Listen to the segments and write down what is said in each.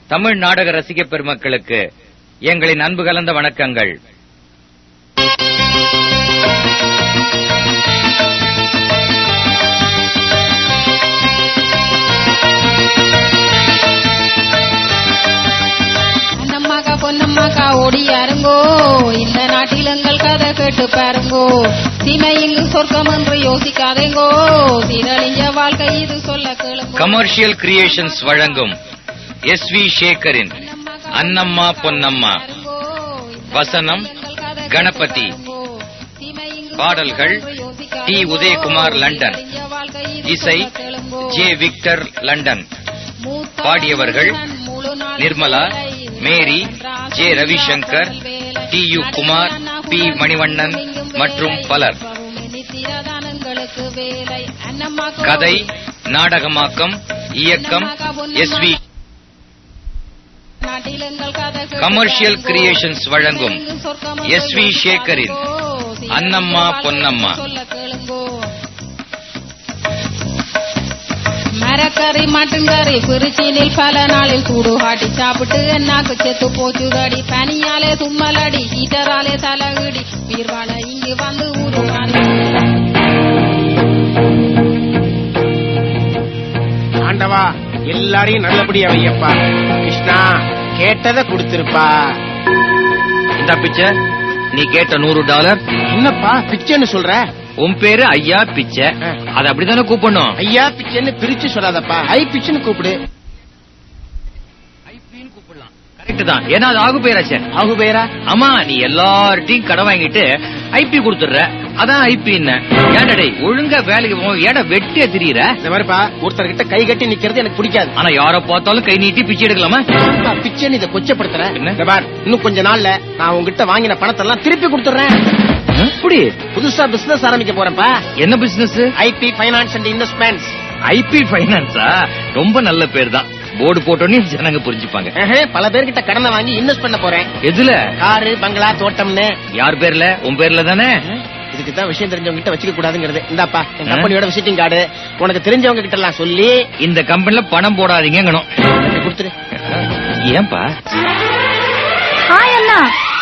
தமிழ் நாடக ரசிக பெருமக்களுக்கு எங்களின் அன்பு கலந்த வணக்கங்கள் அண்ணம்மாக்கா பொன்னம்மாக்கா ஓடியாருங்கோ இந்த நாட்டில் எங்கள் கதை கேட்டு பாருங்கோ சீமை இங்கு சொர்க்கம் என்று யோசிக்காதேங்கோ சீரழிஞ்ச வாழ்க்கை இது சொல்ல கேளுங்கோ கமர்ஷியல் கிரியேஷன்ஸ் வழங்கும் எஸ் வி சேகரின் அன்னம்மா பொன்னம்மா வசனம் கணபதி பாடல்கள் டி உதயகுமார் லண்டன் இசை ஜே விக்டர் லண்டன் பாடியவர்கள் Nirmala Mary J Ravishankar T U Kumar P Manivannan மற்றும் பலர் கதை நாடகமாக்கம் இயக்கம் எஸ் வி கமர்ஷியல் கிரியேஷன்ஸ் வழங்கும் எஸ் வி சேகரின் அன்னம்மா பொன்னம்மா மரக்கறி மட்டன் கறி பிரிச்சினில் பல நாளில் சூடு காட்டி சாப்பிட்டு என்னாக்கு செத்து போச்சுதடி பனியாலே தும்மலடி ஹீட்டராலே தலகுடி உயிர்வாழ இங்கு வந்து ஊருவானே ஆண்டவா எல்லாரையும் நல்லபடியா வையப்பா கிருஷ்ணா கேட்டதை கொடுத்திருப்பா இந்த பிச்சை நீ கேட்ட நூறு டாலர் என்னப்பா பிச்சைன்னு சொல்ற உன் பேரு ஐயா பிச்சை அது அப்படித்தானே கூப்பிடணும் ஐயா பிச்சைன்னு பிரிச்சு சொல்லாதப்பா ஐ பிச்சுன்னு கூப்பிடு கரெக்ட் தான் ஏன்னா அது ஆகு பேராச்சே ஆகு பேரா ஆமா நீ எல்லார்ட்டையும் கடன் வாங்கிட்டு ஐபி கொடுத்துடுற அதான் ஐபி ஏன்டா ஒழுங்கா வேலைக்கு போ ஏடா வெட்டியா திரியற இந்த மாதிரிப்பா ஒருத்தர்கிட்ட கை கட்டி நிக்கிறது எனக்கு பிடிக்காது ஆனா யார பார்த்தாலும் கை நீட்டி பிச்சை எடுக்கலாமா அப்பா, பிச்சைன்னு இதை கொச்சப்படுத்துற என்ன? இந்த பார் இன்னும் கொஞ்ச நாள்ல நான் உங்ககிட்ட வாங்கின பணத்தை எல்லாம் திருப்பி கொடுத்துறேன் எப்படி புதுசா பிசினஸ் ஆரம்பிக்க போறேன்ப்பா என்ன business IP finance and investments IP பைனான்ஸா ரொம்ப நல்ல பேர் தான் போர்டு போட்டோன்னே ஜனங்க புரிஞ்சுப்பாங்க பல பேர்கிட்ட கடனை வாங்கி இன்வெஸ்ட் பண்ண போறேன் எதுல காரு பங்களா தோட்டம்னு யார் பேர்ல உன் பேர்ல தானே இதுக்கு தான் விஷயம் தெரிஞ்சவங்க கிட்ட வச்சுக்க கூடாதுங்கிறது இந்தாப்பா என் கம்பெனியோட விசிட்டிங் கார்டு உனக்கு தெரிஞ்சவங்க கிட்ட எல்லாம் சொல்லி இந்த கம்பெனில பணம் போடாதீங்கணும் எனக்கு கொடுத்துரு ஏன்பா ஹாய் அண்ணா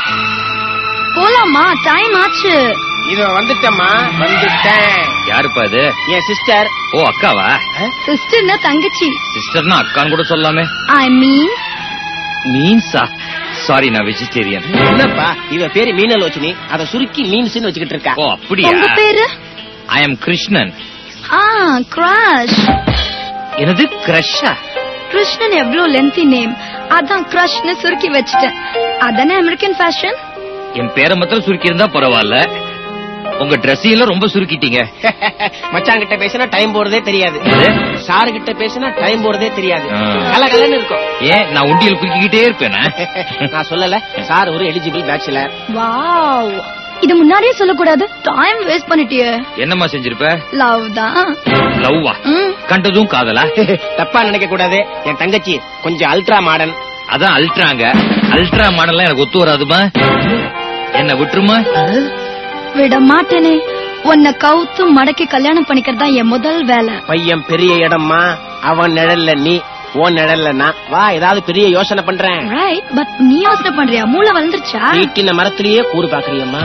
போலாமா டைம் ஆச்சு இதோ வந்துட்டேம்மா வந்துட்டேன் யாருப்பா இது என் சிஸ்டர் ஓ அக்காவா சிஸ்டர்னா தங்கச்சி சிஸ்டர்னா அக்கான்னு கூட சொல்லாமே ஐ மீன் மீன்ஸா சாரி நான் வெஜிடேரியன் என்னப்பா இவ பேரு மீனலோச்சினி அத சுருக்கி மீன்ஸ்னு வச்சுக்கிட்டு இருக்கா ஓ அப்படியா உங்க பேரு ஐ எம் கிருஷ்ணன் ஆ கிராஷ் எனது கிரஷா கிருஷ்ணன் எவ்வளவு லென்த்தி நேம் அதான் கிரஷ்னு சுருக்கி வச்சிட்டேன் அதானே அமெரிக்கன் ஃபேஷன் என் பேரை மாத்திரம் சுருக்கி இருந்தா பரவாயில்ல உங்க ட்ரெஸ்ஸையும் ரொம்ப சுருக்கிட்டீங்க மச்சான் கிட்ட பேசினா டைம் போறதே தெரியாது எது? சாரு கிட்ட பேசினா டைம் போறதே தெரியாது ஆ. கலகலன்னு இருக்கும் ஏன் நான் உண்டியல் குறுக்கிக்கிட்டே இருப்பேனா நான் சொல்லல சார் ஒரு எலிஜிபிள் பேச்சுலர் வாவ் இது முன்னாடியே சொல்லக்கூடாது டைம் வேஸ்ட் பண்ணிட்டியே என்னம்மா செஞ்சிருப்ப லவ் தான் லவ்வா ம், கண்டதும் காதலா தப்பா நினைக்க கூடாது என் தங்கச்சி கொஞ்சம் அல்ட்ரா மாடர்ன் அதான் அல்ட்ராங்க அல்ட்ரா மாடல்லாம் எனக்கு ஒத்து வராதுமா என்ன விட்டுருமா விட மாட்டேனே உன்னை கவுத்து மடக்கி கல்யாணம் பண்ணிக்கிறது தான் என் முதல் வேலை பையன் பெரிய இடம்மா அவன் நிழல்ல நீ உன் நிழல்ல நான் வா ஏதாவது பெரிய யோசனை பண்றேன் ரைட் பட் நீ யோசனை பண்றியா மூளை வளர்ந்துருச்சா வீட்டின மரத்திலேயே கூறு பாக்குறியம்மா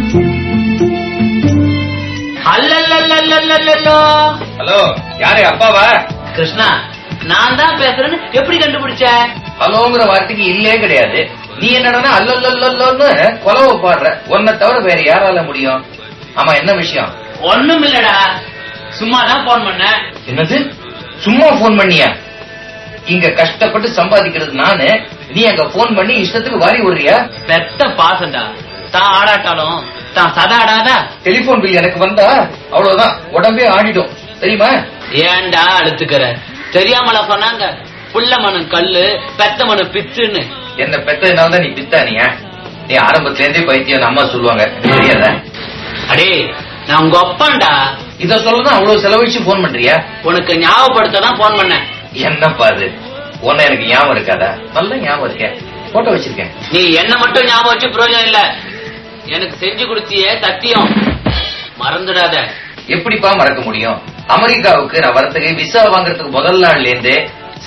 ஹலோ யாரு அப்பாவா கிருஷ்ணா நான் தான் பேசுறேன்னு எப்படி கண்டுபிடிச்ச ஹலோங்கிற வார்த்தைக்கு இல்லே கிடையாது நீ என்னடா அல்லல்லல்லன்னு கொலவ பாடுற உன்னை தவிர வேற யாரால முடியும் ஆமா என்ன விஷயம் ஒண்ணும் இல்லடா சும்மா தான் போன் பண்ணேன் என்னது சும்மா போன் பண்ணியா இங்க கஷ்டப்பட்டு சம்பாதிக்கிறது நானு நீ அங்க போன் பண்ணி இஷ்டத்துக்கு வாரி விடுறியா பெத்த பாசண்டா தான் ஆடாட்டாலும் தான் சதாடாதா டெலிபோன் பில் எனக்கு வந்தா அவ்வளவுதான் உடம்பே ஆடிடும் தெரியுமா ஏன்டா அழுத்துக்கிற தெரியாமல சொன்னாங்க புள்ள மனு கல்லு பெத்த மனு பித்துன்னு என்ன பெத்ததுனால தான் நீ பித்தானியா நீ ஆரம்பத்துல இருந்தே பைத்தியம் அம்மா சொல்லுவாங்க எனக்கு தெரியாதா அடே நான் உங்க அப்பான்டா இத சொல்லதான் அவ்வளவு செலவழிச்சு போன் பண்றியா உனக்கு ஞாபகப்படுத்த தான் போன் பண்ணேன் என்னப்பா அது உன்ன எனக்கு ஞாபகம் இருக்காதா நல்ல ஞாபகம் இருக்கேன் போட்டோ வச்சிருக்கேன் நீ என்ன மட்டும் ஞாபகம் வச்சு பிரயோஜனம் இல்ல எனக்கு செஞ்சு கொடுத்தியே சத்தியம் மறந்துடாத எப்படிப்பா மறக்க முடியும் அமெரிக்காவுக்கு நான் வரத்துக்கு விசா வாங்குறதுக்கு முதல் நாள்ல இருந்து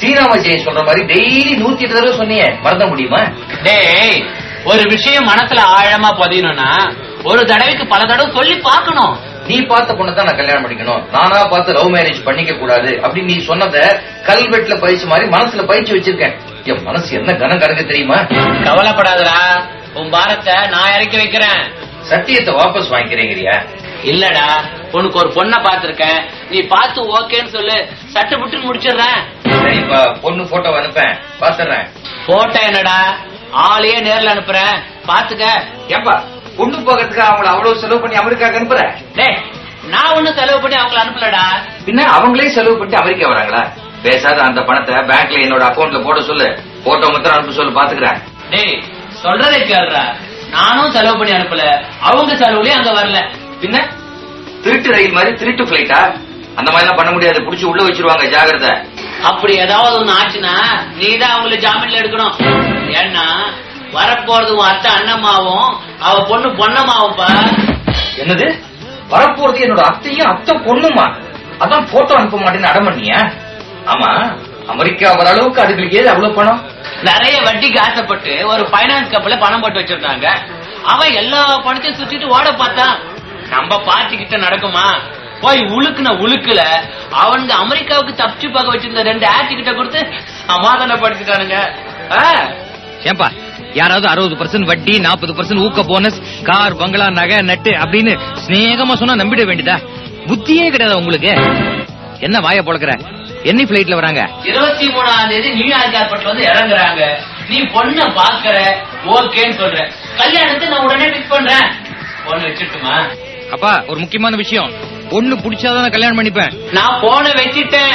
ஸ்ரீராமஜெயம் சொல்ற மாதிரி டெய்லி நூத்தி எட்டு தடவை சொன்னியே மறந்த முடியுமா டேய் ஒரு விஷயம் மனசுல ஆழமா பதியணும்னா ஒரு தடவைக்கு பல தடவை சொல்லி பார்க்கணும் நீ பார்த்த பொண்ணை தான் நான் கல்யாணம் பண்ணிக்கணும் நானா பார்த்து லவ் மேரேஜ் பண்ணிக்க கூடாது அப்படின்னு நீ சொன்னத கல்வெட்டுல பயிற்சி மாதிரி மனசுல பயிற்சி வச்சிருக்கேன் என் மனசு என்ன கனம் கணக்கு தெரியுமா கவலைப்படாதடா உன் பாரத்தை நான் இறக்கி வைக்கிறேன் சத்தியத்தை வாபஸ் வாங்கிக்கிறீங்கறியா இல்லடா உனக்கு ஒரு பொண்ணை பாத்திருக்கேன் நீ பார்த்து ஓகேன்னு சொல்லு சட்டு புட்டுன்னு முடிச்சிடுறேன் சரிப்பா பொண்ணு போட்டோ அனுப்பேன் பாத்துறேன் போட்டோ என்னடா ஆளையே நேர்ல அனுப்புறேன் பாத்துக்க ஏப்பா பொண்ணு போகிறதுக்கு அவங்கள அவ்வளவு செலவு பண்ணி அமெரிக்காக்கு அனுப்புற டேய் நான் ஒண்ணும் செலவு பண்ணி அவங்கள அனுப்பலடா பின்ன அவங்களே செலவு பண்ணிட்டு அமெரிக்கா வராங்களா பேசாத அந்த பணத்தை பேங்க்ல என்னோட அக்கவுண்ட்ல போட சொல்லு போட்டோ மாத்திரம் அனுப்ப சொல்லு பாத்துக்கிறேன் டேய் சொல்றதை கேளுடா நானும் செலவு பண்ணி அனுப்பல அவங்க செலவுலயும் அங்க வரல பின்ன திருட்டு ரயில் மாதிரி திருட்டு பிளைட்டா அந்த மாதிரி எல்லாம் பண்ண முடியாது புடிச்சு உள்ள வச்சிருவாங்க ஜாகிரதை அப்படி ஏதாவது ஒண்ணு ஆச்சுன்னா நீதான் அவங்கள ஜாமீன்ல எடுக்கணும் ஏன்னா வரப்போறது உன் அத்தை அண்ணம்மாவும் அவ பொண்ணு பொண்ணம்மாவும்பா என்னது வரப்போறது என்னோட அத்தையும் அத்தை பொண்ணுமா அதான் போட்டோ அனுப்ப மாட்டேன்னு அடமண்ணியா ஆமா அமெரிக்கா வர அளவுக்கு அதுக்கு ஏது அவ்வளவு பணம் நிறைய வட்டிக்கு ஆசைப்பட்டு ஒரு பைனான்ஸ் கப்பல பணம் போட்டு வச்சிருந்தாங்க அவன் எல்லா பணத்தையும் சுத்திட்டு ஓட பார்த்தான் நம்ம பார்ட்டி கிட்ட நடக்குமா போய் உழுக்குன உழுக்குல அவனுங்க அமெரிக்காவுக்கு தப்பிச்சு பார்க்க வச்சிருந்த ரெண்டு ஆட்சி கிட்ட கொடுத்து சமாதானப்படுத்திட்டானுங்க ஆ, ஏன்பா யாராவது அறுபது பர்சன்ட் வட்டி நாற்பது பர்சன்ட் ஊக்க போனஸ் கார் பங்களா நகை நட்டு அப்படின்னு சிநேகமா சொன்னா நம்பிட வேண்டியதா புத்தியே கிடையாது உங்களுக்கு என்ன வாய பொழக்கிற என்ன பிளைட்ல வராங்க இருபத்தி மூணாம் தேதி நியூயார்க் ஏர்போர்ட்ல வந்து இறங்குறாங்க நீ பொண்ண பாக்குற ஓகேன்னு சொல்ற கல்யாணத்தை நான் உடனே பிக் பண்றேன் பொண்ணு வச்சுட்டுமா அப்பா ஒரு முக்கியமான விஷயம் பொண்ணு பிடிச்சாதான் நான் கல்யாணம் பண்ணிப்பேன் நான் போன வச்சிட்டேன்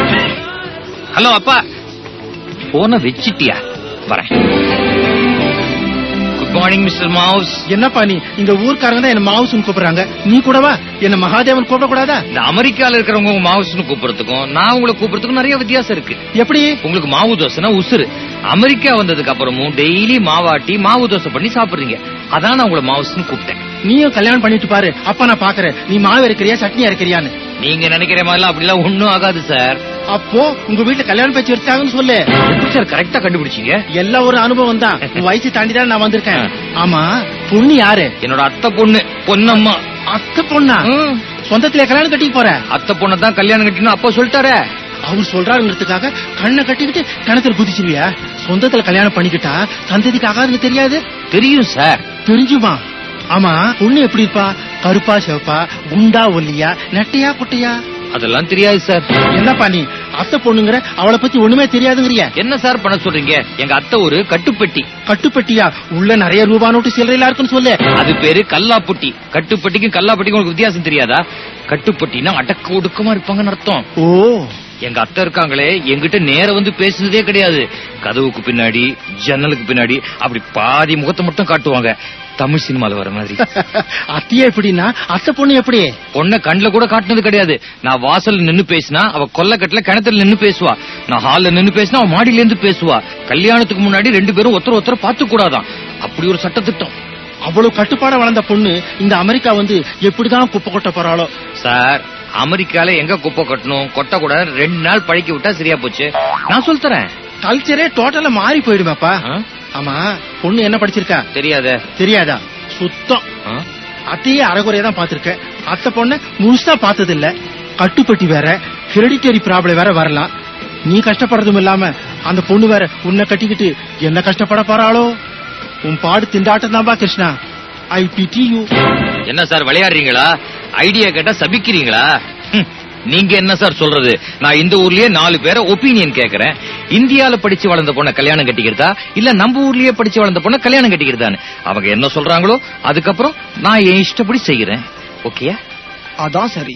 ஹலோ அப்பா போன வச்சிட்டியா வரேன் குட் மார்னிங் மிஸ்டர் மவுஸ் என்னப்பா நீ இந்த ஊர்க்காரங்க தான் என்ன மாவுசுன்னு கூப்பிடுறாங்க நீ கூடவா என்ன மகாதேவன் கூப்பிட கூடாதா இந்த அமெரிக்கால இருக்கிறவங்க உங்க மாவுஸ்னு கூப்பிடுறதுக்கும் நான் உங்களை கூப்பிடுறதுக்கும் நிறைய வித்தியாசம் இருக்கு எப்படி உங்களுக்கு மாவு தோசைனா உசுறு அமெரிக்கா வந்ததுக்கு அப்புறமும் டெய்லி மாவாட்டி மாவு தோசை பண்ணி சாப்பிடுறீங்க அதான் நான் உங்களை மாவுஸ்னு கூப்பிட்டேன் நீயும் கல்யாணம் பண்ணிட்டு பாரு அப்ப நான் பாக்குறேன் நீ மாவு இருக்கிறியா சட்னி இருக்கிறியான்னு நீங்க நினைக்கிற மாதிரிலாம் அப்படிலாம் ஒண்ணும் ஆகாது சார் அப்போ உங்க வீட்டுல கல்யாணம் பேச்சு வச்சாங்கன்னு சொல்லு எப்படி சார் கரெக்டா கண்டுபிடிச்சீங்க எல்லாம் ஒரு அனுபவம் தான் உன் வயசு தாண்டி தான் நான் வந்திருக்கேன் ஆமா பொண்ணு யாரு என்னோட அத்தை பொண்ணு பொண்ணம்மா அத்தை பொண்ணா ம். சொந்தத்துல கல்யாணம் கட்டிக்க போற அத்தை பொண்ணை தான் கல்யாணம் கட்டினு அப்பா சொல்லிட்டாரே அவர் சொல்றாருங்கிறதுக்காக கண்ணை கட்டிக்கிட்டு கிணத்துல குதிச்சிருவியா சொந்தத்துல கல்யாணம் பண்ணிக்கிட்டா சந்ததிக்கு ஆகாதுன்னு தெரியாது தெரியும் சார் தெரிஞ்சுமா ஆமா பொண்ணு எப்படி இருப்பா கருப்பா சிவப்பா குண்டா ஒல்லியா நெட்டையா குட்டையா அதெல்லாம் தெரியாது சார் என்னப்பா நீ அத்தை பொண்ணுங்கிற அவளை பத்தி ஒண்ணுமே தெரியாதுங்கிறிய என்ன சார் பண்ண சொல்றீங்க எங்க அத்தை ஒரு கட்டுப்பெட்டி கட்டுப்பட்டியா உள்ள நிறைய ரூபா நோட்டு சில்லறையில இருக்குன்னு சொல்லு அது பேரு கல்லாப்புட்டி கட்டுப்பட்டிக்கும் கல்லாப்பட்டிக்கும் உங்களுக்கு வித்தியாசம் தெரியாதா கட்டுப்பட்டினா அடக்க ஒடுக்கமா இருப்பாங்கன்னு அர்த்தம் ஓ எங்க அத்தை இருக்காங்களே எங்கிட்ட நேர வந்து பேசுனதே கிடையாது கதவுக்கு பின்னாடி ஜன்னலுக்கு பின்னாடி அப்படி பாதி முகத்தை மட்டும் காட்டுவாங்க தமிழ் சினிமால வர மாதிரி அத்தையே எப்படின்னா அத்தை பொண்ணு எப்படி பொண்ண கண்ணுல கூட காட்டுனது கிடையாது நான் வாசல்ல நின்னு பேசினா அவ கொல்லக்கட்டுல கிணத்துல நின்னு பேசுவா நான் ஹால்ல நின்னு பேசினா அவ மாடியில இருந்து பேசுவா கல்யாணத்துக்கு முன்னாடி ரெண்டு பேரும் ஒருத்தர் ஒருத்தர் பார்த்து கூடாதான் அப்படி ஒரு சட்டத்திட்டம் அவ்வளவு கட்டுப்பாட வளர்ந்த பொண்ணு இந்த அமெரிக்கா வந்து எப்படிதான் குப்பை கொட்ட போறாளோ சார் அமெரிக்கால எங்க குப்பை கொட்டணும் கொட்ட கூட ரெண்டு நாள் பழக்கி விட்டா சரியா போச்சு நான் சொல்லித் தரேன் கல்ச்சரே டோட்டலா மாறி போயிடுமாப்பா ஆ? ஆமா பொண்ணு என்ன படிச்சிருக்கா தெரியாதே தெரியாதா சுத்தம் ஆ? அத்தையே அரைகுறையா தான் பாத்திருக்கேன் அத்தை பொண்ண முழுசா பார்த்தது இல்ல கட்டுப்பட்டி வேற ஹெரிடிட்டரி ப்ராப்ளம் வேற வரலாம் நீ கஷ்டப்படுறதும் இல்லாம அந்த பொண்ணு வேற உன்னை கட்டிக்கிட்டு என்ன கஷ்டப்பட போறாளோ உன் பாடு திண்டாட்டம் தான்பா கிருஷ்ணா ஐ பிடி யூ என்ன சார் விளையாடுறீங்களா ஐடியா கேட்டா சபிக்கிறீங்களா ஹம், நீங்க என்ன சார் சொல்றது நான் இந்த ஊர்லயே நாலு பேரை ஒப்பீனியன் கேக்குறேன் இந்தியால படிச்சு வளர்ந்த பொண்ண கல்யாணம் கட்டிக்கிறதா இல்ல நம்ம ஊர்லயே படிச்சு வளர்ந்த பொண்ண கல்யாணம் கட்டிக்கிறதான்னு அவங்க என்ன சொல்றாங்களோ அதுக்கப்புறம் நான் என் இஷ்டப்படி செய்யறேன் ஓகேயா அதான் சரி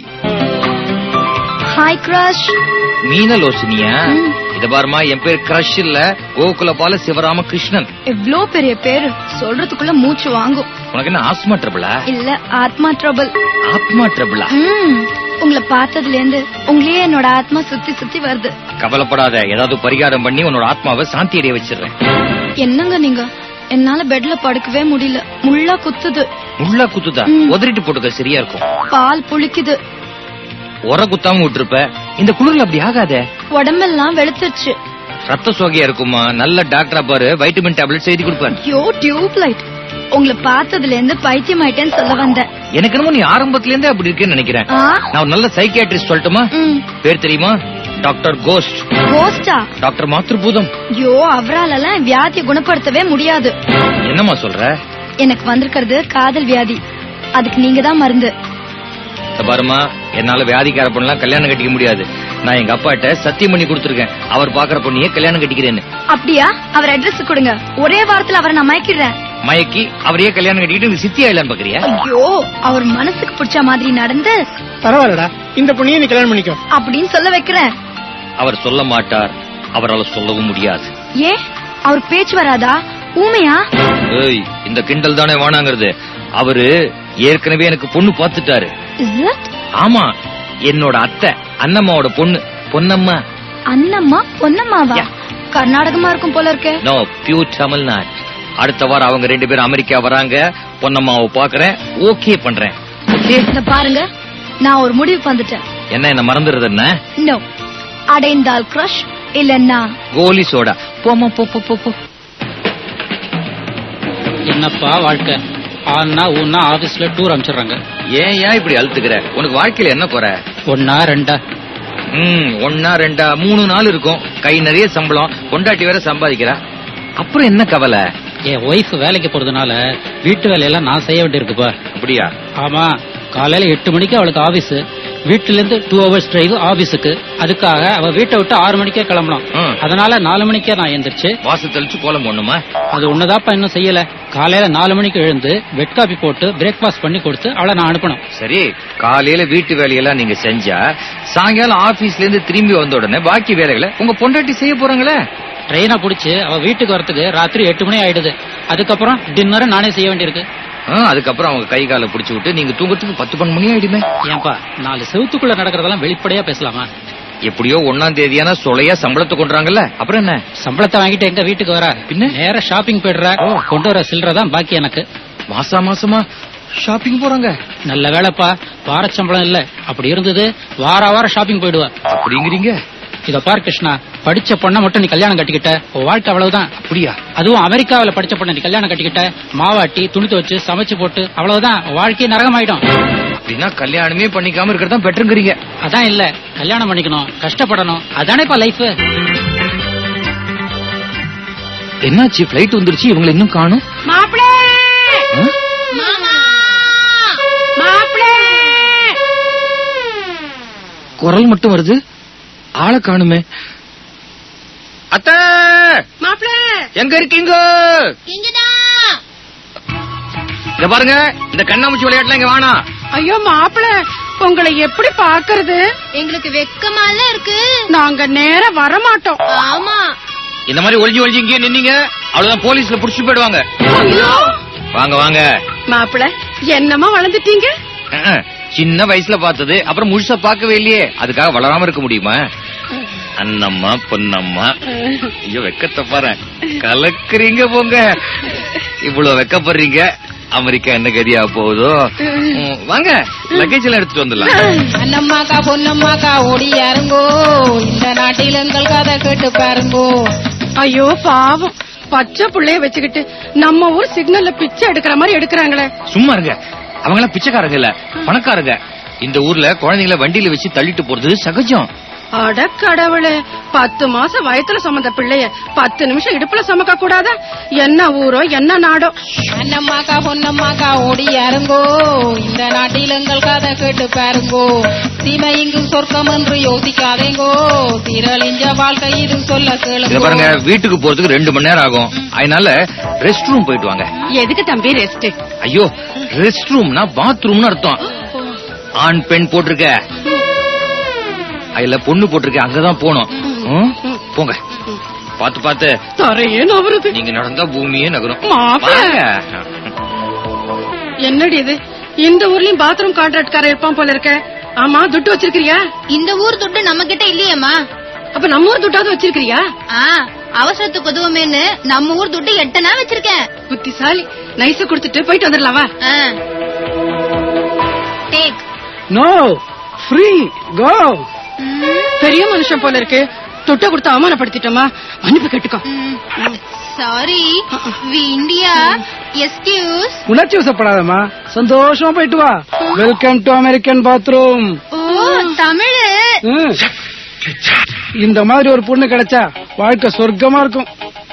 ஹாய் கிராஷ் மீனலோசினியா இத பாருமா என் பேர் கிரஷ் இல்ல கோகுலபால சிவராம கிருஷ்ணன் எவ்ளோ பெரிய பேரு சொல்றதுக்குள்ள மூச்சு வாங்கும் உனக்கு என்ன ஆஸ்மா ட்ரபிளா இல்ல ஆத்மா ட்ரபிள் ஆத்மா ட்ரபிளா ம் உங்களை பார்த்ததுல இருந்து உங்களையே என்னோட ஆத்மா சுத்தி சுத்தி வருது கவலைப்படாத ஏதாவது பரிகாரம் பண்ணி உன்னோட ஆத்மாவை சாந்தி அடைய வச்சிடுறேன் என்னங்க நீங்க என்னால பெட்ல படுக்கவே முடியல முள்ளா குத்துது முள்ளா குத்துதா ம். உதறிட்டு போட்டுக்க சரியா இருக்கும் பால் புளிக்குது உர குத்தாம விட்டுருப்ப இந்த குளிர்ல அப்படி ஆகாதே உடம்பெல்லாம் வெளுத்துருச்சு ரத்த சோகையா இருக்குமா நல்ல டாக்டரா பாரு வைட்டமின் டேப்லெட் எழுதி கொடுப்பாரு ஐயோ டியூப் லைட் உங்களை பார்த்ததுல இருந்து பைத்தியம் ஆயிட்டேன்னு சொல்ல வந்தேன் எனக்கு என்னமோ நீ ஆரம்பத்துல இருந்தே அப்படி இருக்கேன்னு நினைக்கிறேன் ஆ? நான் ஒரு நல்ல சைக்கியாட்ரிஸ்ட் சொல்லட்டுமா ம். பேர் தெரியுமா டாக்டர் கோஸ்ட் கோஸ்டா டாக்டர் மாத்ருபூதம் ஐயோ அவராலலாம் வியாதியை குணப்படுத்தவே முடியாது என்னம்மா சொல்ற எனக்கு வந்திருக்கிறது காதல் வியாதி அதுக்கு நீங்க தான் மருந்து இத பாருமா என்னால வியாதிக்கார பொண்ணெல்லாம் கல்யாணம் கட்டிக்க முடியாது நான் எங்க அப்பாட்ட சத்தியம் பண்ணி கொடுத்துருக்கேன் அவர் பாக்குற பொண்ணையே கல்யாணம் கட்டிக்கிறேன்னு அப்படியா அவர் அட்ரஸ் கொடுங்க ஒரே வாரத்துல அவரை நான் மயக்கிடுறேன் மயக்கி அவரையே கல்யாணம் கட்டிக்கிட்டு நீ சித்தி ஆயிலான்னு பாக்குறியா ஐயோ அவர் மனசுக்கு பிடிச்ச மாதிரி நடந்து பரவாயில்லடா இந்த பொண்ணையே நீ கல்யாணம் பண்ணிக்கோ அப்படின்னு சொல்ல வைக்கிறேன் அவர் சொல்ல மாட்டார் அவரால் சொல்லவும் முடியாது ஏன் அவர் பேச்சு வராதா ஊமையா ஏய் இந்த கிண்டல் தானே வேணாங்கிறது அவரு ஏற்கனவே எனக்கு பொண்ணு பார்த்துட்டாரு Is it? ஆமா என்னோட அத்தை அண்ணம்மாவோட பொண்ணு பொன்னம்மா அண்ணம்மா பொன்னம்மாவா Yeah. கர்நாடகமா இருக்கும் போல இருக்கே நோ பியூர் தமிழ்நாடு அடுத்த வாரம் அவங்க ரெண்டு பேரும் அமெரிக்கா வராங்க பொன்னம்மாவை பாக்குறேன் ஓகே பண்றேன் ஓகே இந்த பாருங்க நான் ஒரு முடிவுக்கு வந்துட்டேன் என்ன என்ன மறந்துடுறது என்ன நோ அடைந்தால் கிரஷ் இல்லன்னா கோலி சோடா போமா போ போ போ போ என்னப்பா வாழ்க்கை ஆனா ஊன்னா ஆபீஸ்ல டூர் அனுப்பிச்சிடுறாங்க ஏன் ஏன் இப்படி அழுத்துக்கிற உனக்கு வாழ்க்கையில என்ன குறை ஒன்னா ரெண்டா ம் ஒன்னா ரெண்டா மூணு நாள் இருக்கும் கை நிறைய சம்பளம் கொண்டாட்டி வேற சம்பாதிக்கிறா அப்புறம் என்ன கவலை என் ஒய்ஃப் வேலைக்கு போறதுனால வீட்டு வேலையெல்லாம் நான் செய்ய வேண்டியிருக்குப்பா அப்படியா ஆமா காலையில எட்டு மணிக்கு அவளுக்கு ஆபீஸ் வீட்டுல இருந்து டூ ஹவர்ஸ் டிரைவ் ஆபீஸுக்கு அதுக்காக அவ வீட்டை விட்டு ஆறு மணிக்கே கிளம்பலாம் ம். அதனால நாலு மணிக்கே நான் எந்திரிச்சு வாசல் தெளிச்சு கோலம் போடணுமா அது ஒண்ணுதாப்பா இன்னும் செய்யல காலையில நாலு மணிக்கு எழுந்து பெட் காபி போட்டு பிரேக்ஃபாஸ்ட் பண்ணி கொடுத்து அவளை நான் அனுப்பணும் சரி காலையில வீட்டு வேலையெல்லாம் நீங்க செஞ்சா சாயங்காலம் ஆபீஸ்ல இருந்து திரும்பி வந்த உடனே பாக்கி வேலைகளை உங்க பொண்டாட்டி செய்ய போறாங்களே ட்ரெயினை புடிச்சு அவ வீட்டுக்கு வரதுக்கு ராத்திரி எட்டு மணி ஆயிடுது அதுக்கப்புறம் டின்னரை நானே செய்ய வேண்டியிருக்கு ஆ, அதுக்கப்புறம் அவங்க கை காலை பிடிச்சு விட்டு நீங்க தூங்கறதுக்கு பத்து பன்னெண்டு மணி ஆயிடுமே ஏன்பா நாலு செவுத்துக்குள்ள நடக்கிறதெல்லாம் வெளிப்படையா பேசலாமா எப்படியோ ஒன்னாம் தேதியானா சொலையா சம்பளத்தை கொண்டுறாங்கல்ல அப்புறம் என்ன சம்பளத்தை வாங்கிட்டு எங்க வீட்டுக்கு வர பின்ன? நேர ஷாப்பிங் போயிடுற கொண்டு வர சில்லறை தான் பாக்கி எனக்கு மாசா மாசமா ஷாப்பிங் போறாங்க நல்ல வேலைப்பா வார சம்பளம் இல்ல அப்படி இருந்தது வார வாரம் ஷாப்பிங் போயிடுவா அப்படிங்கிறீங்க இத பார் கிருஷ்ணா படிச்ச பொண்ணை மட்டும் நீ கல்யாணம் கட்டிக்கிட்ட உன் வாழ்க்கை அவ்வளவுதான் அப்படியா அதுவும் அமெரிக்காவுல படிச்ச பொண்ணை நீ கல்யாணம் கட்டிக்கிட்ட மாவாட்டி துணி துவச்சு சமைச்சு போட்டு அவ்வளவுதான் உன் வாழ்க்கையே நரகமாயிடும் அப்படின்னா கல்யாணமே பண்ணிக்காம இருக்கிறதா பெட்டருங்கிறீங்க அதான் இல்ல கல்யாணம் பண்ணிக்கணும் கஷ்டப்படணும் அதானேப்பா லைஃப் என்னாச்சு பிளைட் வந்துருச்சு இவங்களை இன்னும் காணும் மாப்பிளே மாமா மாப்பிளே குரல் மட்டும் வருது ஆளை காணுமே அத்த மாப்பிளே எங்க இருக்கீங்க இங்கதான் இத பாருங்க இந்த கண்ணாமூச்சி விளையாட்டுல இங்க வேணாம் ஐயோ மாப்பிள உங்களை எப்படி பாக்குறது எங்களுக்கு வெக்கமால இருக்கு நாங்க நேரா வர மாட்டோம் ஆமா இந்த மாதிரி ஒளிஞ்சு ஒளிஞ்சு இங்கே நின்னீங்க அவ்வளவுதான் போலீஸ்ல புடிச்சு போயிடுவாங்க வாங்க வாங்க மாப்பிள என்னமா வளர்ந்துட்டீங்க அஹ், சின்ன வயசுல பார்த்தது அப்புறம் முழுசா பார்க்கவே இல்லையே அதுக்காக வளராம இருக்க முடியுமா அண்ணம்மா பொன்னம்மா ஐயோ வெக்கத்தை பாரு கலக்குறீங்க போங்க இவ்வளவு வெக்கப்படுறீங்க அமெரிக்கா என்ன கதியா போகுதோ ம், வாங்க லக்கேஜ் எல்லாம் எடுத்துட்டு வந்துடலாம் அண்ணம்மாக்கா பொன்னம்மாக்கா ஓடி யாருங்கோ இந்த நாட்டில் எங்கள் கதை கேட்டு பாருங்கோ ஐயோ பாவம் பச்சை புள்ளைய வச்சுக்கிட்டு நம்ம ஊர் சிக்னல்ல பிச்சை எடுக்கிற மாதிரி எடுக்கிறாங்களே சும்மா இருங்க அவங்க எல்லாம் பிச்சைக்காரங்க இல்ல பணக்காரங்க இந்த ஊர்ல குழந்தைங்களை வண்டியில வச்சு தள்ளிட்டு போறது சகஜம் அட கடவுளே பத்து மாசம் வயத்துல சுமந்த பிள்ளைய பத்து நிமிஷம் இடுப்புல சுமக்க கூடாதா என்ன ஊரோ என்ன நாடோ அண்ணம்மாக்கா பொன்னம்மாக்கா ஓடி யாருங்கோ இந்த நாட்டில் எங்கள் கதை கேட்டு பாருங்கோ சீமை இங்கு சொர்க்கம் என்று யோசிக்காதேங்கோ திரளிஞ்ச வாழ்க்கை இது சொல்ல இத பாருங்க கேளுங்கோ வீட்டுக்கு போறதுக்கு ரெண்டு மணி நேரம் ஆகும் அதனால ரெஸ்ட் ரூம் போயிட்டு வாங்க எதுக்கு தம்பி ரெஸ்ட் ஐயோ ரெஸ்ட் ரூம்னா பாத்ரூம்னு அர்த்தம் ஆண் பெண் போட்டிருக்க அதுல பொண்ணு போட்டிருக்க அங்கதான் போகணும் ம்? போங்க பாத்து பாத்து தரையே நவருது நீங்க நடந்தா பூமியே நகரும் மாப்பிள. வாங்க. என்னடி இது இந்த ஊர்லயும் பாத்ரூம் கான்ட்ராக்ட்காரர் இருப்பான் போல இருக்க ஆமா துட்டு வச்சிருக்கிறியா இந்த ஊர் துட்டு நம்ம கிட்ட இல்லையேம்மா அப்ப நம்ம ஊர் துட்டாவது வச்சிருக்கிறியா ஆ அவசரத்துக்கு உதவுமேன்னு நம்ம ஊர் துட்டு எட்டனா வச்சிருக்கேன் புத்திசாலி நைஸ குடுத்துட்டு போயிட்டு வந்துடலாம் வா ஆ. டேக் நோ ஃப்ரீ கோ பெரிய மனுஷன் போல இருக்கு தொட்ட கொடுத்து அவமானப்படுத்திட்டோமா மன்னிப்பு கேட்டுக்கோ சாரி வி இந்தியா எஸ்கியூஸ் உணர்ச்சி வசப்படாதம்மா சந்தோஷமா போயிட்டு வா வெல்கம் டு அமெரிக்கன் பாத்ரூம் ஓ தமிழ் இந்த மாதிரி ஒரு பொண்ணு கிடைச்சா வாழ்க்கை சொர்க்கமா இருக்கும்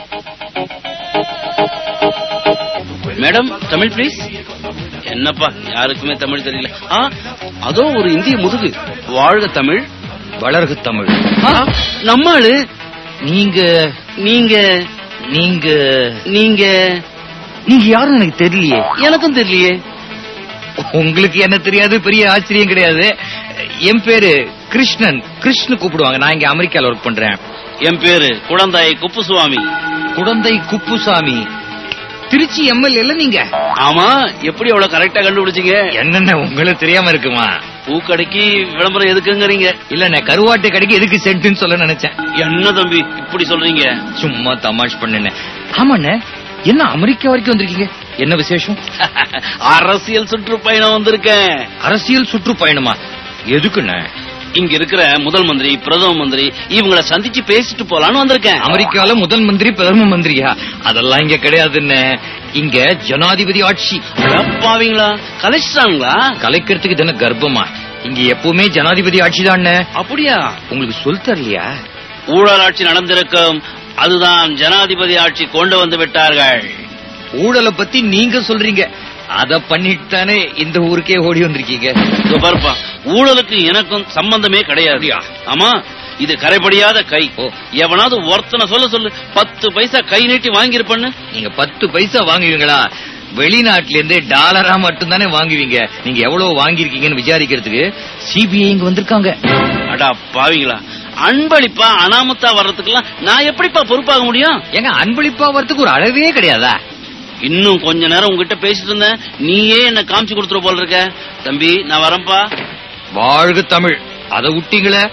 மேடம் தமிழ் ப்ளீஸ் என்னப்பா யாருக்குமே தமிழ் தெரியல ஆ அதோ ஒரு இந்திய முதுகு வாழ்க தமிழ் வளர்க தமிழ் ஆ, நம்ம ஆளு நீங்க நீங்க நீங்க நீங்க நீங்க யாரும் எனக்கு தெரியலையே எனக்கும் தெரியலையே உங்களுக்கு என்ன தெரியாது பெரிய ஆச்சரியம் கிடையாது என் பேரு கிருஷ்ணன் கிருஷ்ண கூப்பிடுவாங்க நான் இங்க அமெரிக்கால ஒர்க் பண்றேன் என் பேரு குழந்தாய் குப்புசுவாமி குடந்தை குப்புசாமி திருச்சி எம்எல்ஏல நீங்க ஆமா எப்படி அவ்வளவு கரெக்டா கண்டுபிடிச்சீங்க என்னென்ன உங்களுக்கு தெரியாம இருக்குமா பூக்கடைக்கு விளம்பரம் எதுக்குங்கறீங்க இல்ல நான் கருவாட்டு கடைக்கு எதுக்கு சென்ட்னு சொல்ல நினைச்சேன் என்ன தம்பி இப்படி சொல்றீங்க சும்மா தமாஷ் பண்ணேன் ஆமாண்ணே என்ன அமெரிக்கா வரைக்கும் வந்திருக்கீங்க என்ன விசேஷம் அரசியல் சுற்றுப்பயணம் வந்திருக்கேன் அரசியல் சுற்றுப்பயணமா எதுக்குண்ணே இங்க இருக்கிற முதல் மந்திரி பிரதம மந்திரி இவங்கள சந்திச்சு பேசிட்டு போலான்னு வந்திருக்கேன் அமெரிக்கால முதல் மந்திரி பிரதம மந்திரியா அதெல்லாம் இங்க கிடையாதுன்னு இங்க ஜனாதிபதி ஆட்சி பாவீங்களா கலைச்சிட்டாங்களா கலைக்கிறதுக்கு தானே கர்ப்பமா இங்க எப்பவுமே ஜனாதிபதி ஆட்சி தான் அப்படியா உங்களுக்கு சொல் தரலையா ஊழல் ஆட்சி நடந்திருக்கும் அதுதான் ஜனாதிபதி ஆட்சி கொண்டு வந்து விட்டார்கள் ஊழலை பத்தி நீங்க சொல்றீங்க அத பண்ணிட்டு தானே இந்த ஊருக்கே ஓடி வந்திருக்கீங்க இதோ பாருப்பா ஊழலுக்கு எனக்கும் சம்பந்தமே கிடையாது ஆமா இது கரைபடியாத கை எவனாவது ஒருத்தனை சொல்ல சொல்லு பத்து பைசா கை நீட்டி வாங்கியிருப்பன்னு நீங்க பத்து பைசா வாங்குவீங்களா வெளிநாட்டுல இருந்து டாலரா மட்டும் தானே வாங்குவீங்க நீங்க எவ்வளவு வாங்கியிருக்கீங்கன்னு விசாரிக்கிறதுக்கு சிபிஐ இங்க வந்திருக்காங்க அடா பாவிங்களா அன்பளிப்பா அனாமத்தா வர்றதுக்கெல்லாம் நான் எப்படிப்பா பொறுப்பாக முடியும் ஏங்க அன்பளிப்பா வரதுக்கு ஒரு அளவே கிடையாதா இன்னும் கொஞ்ச நேரம் உங்ககிட்ட பேசிட்டு இருந்தேன் நீயே என்ன காமிச்சு கொடுத்துரு போல இருக்க தம்பி நான் வரேன்ப்பா வாழ்க தமிழ் அதை விட்டீங்களே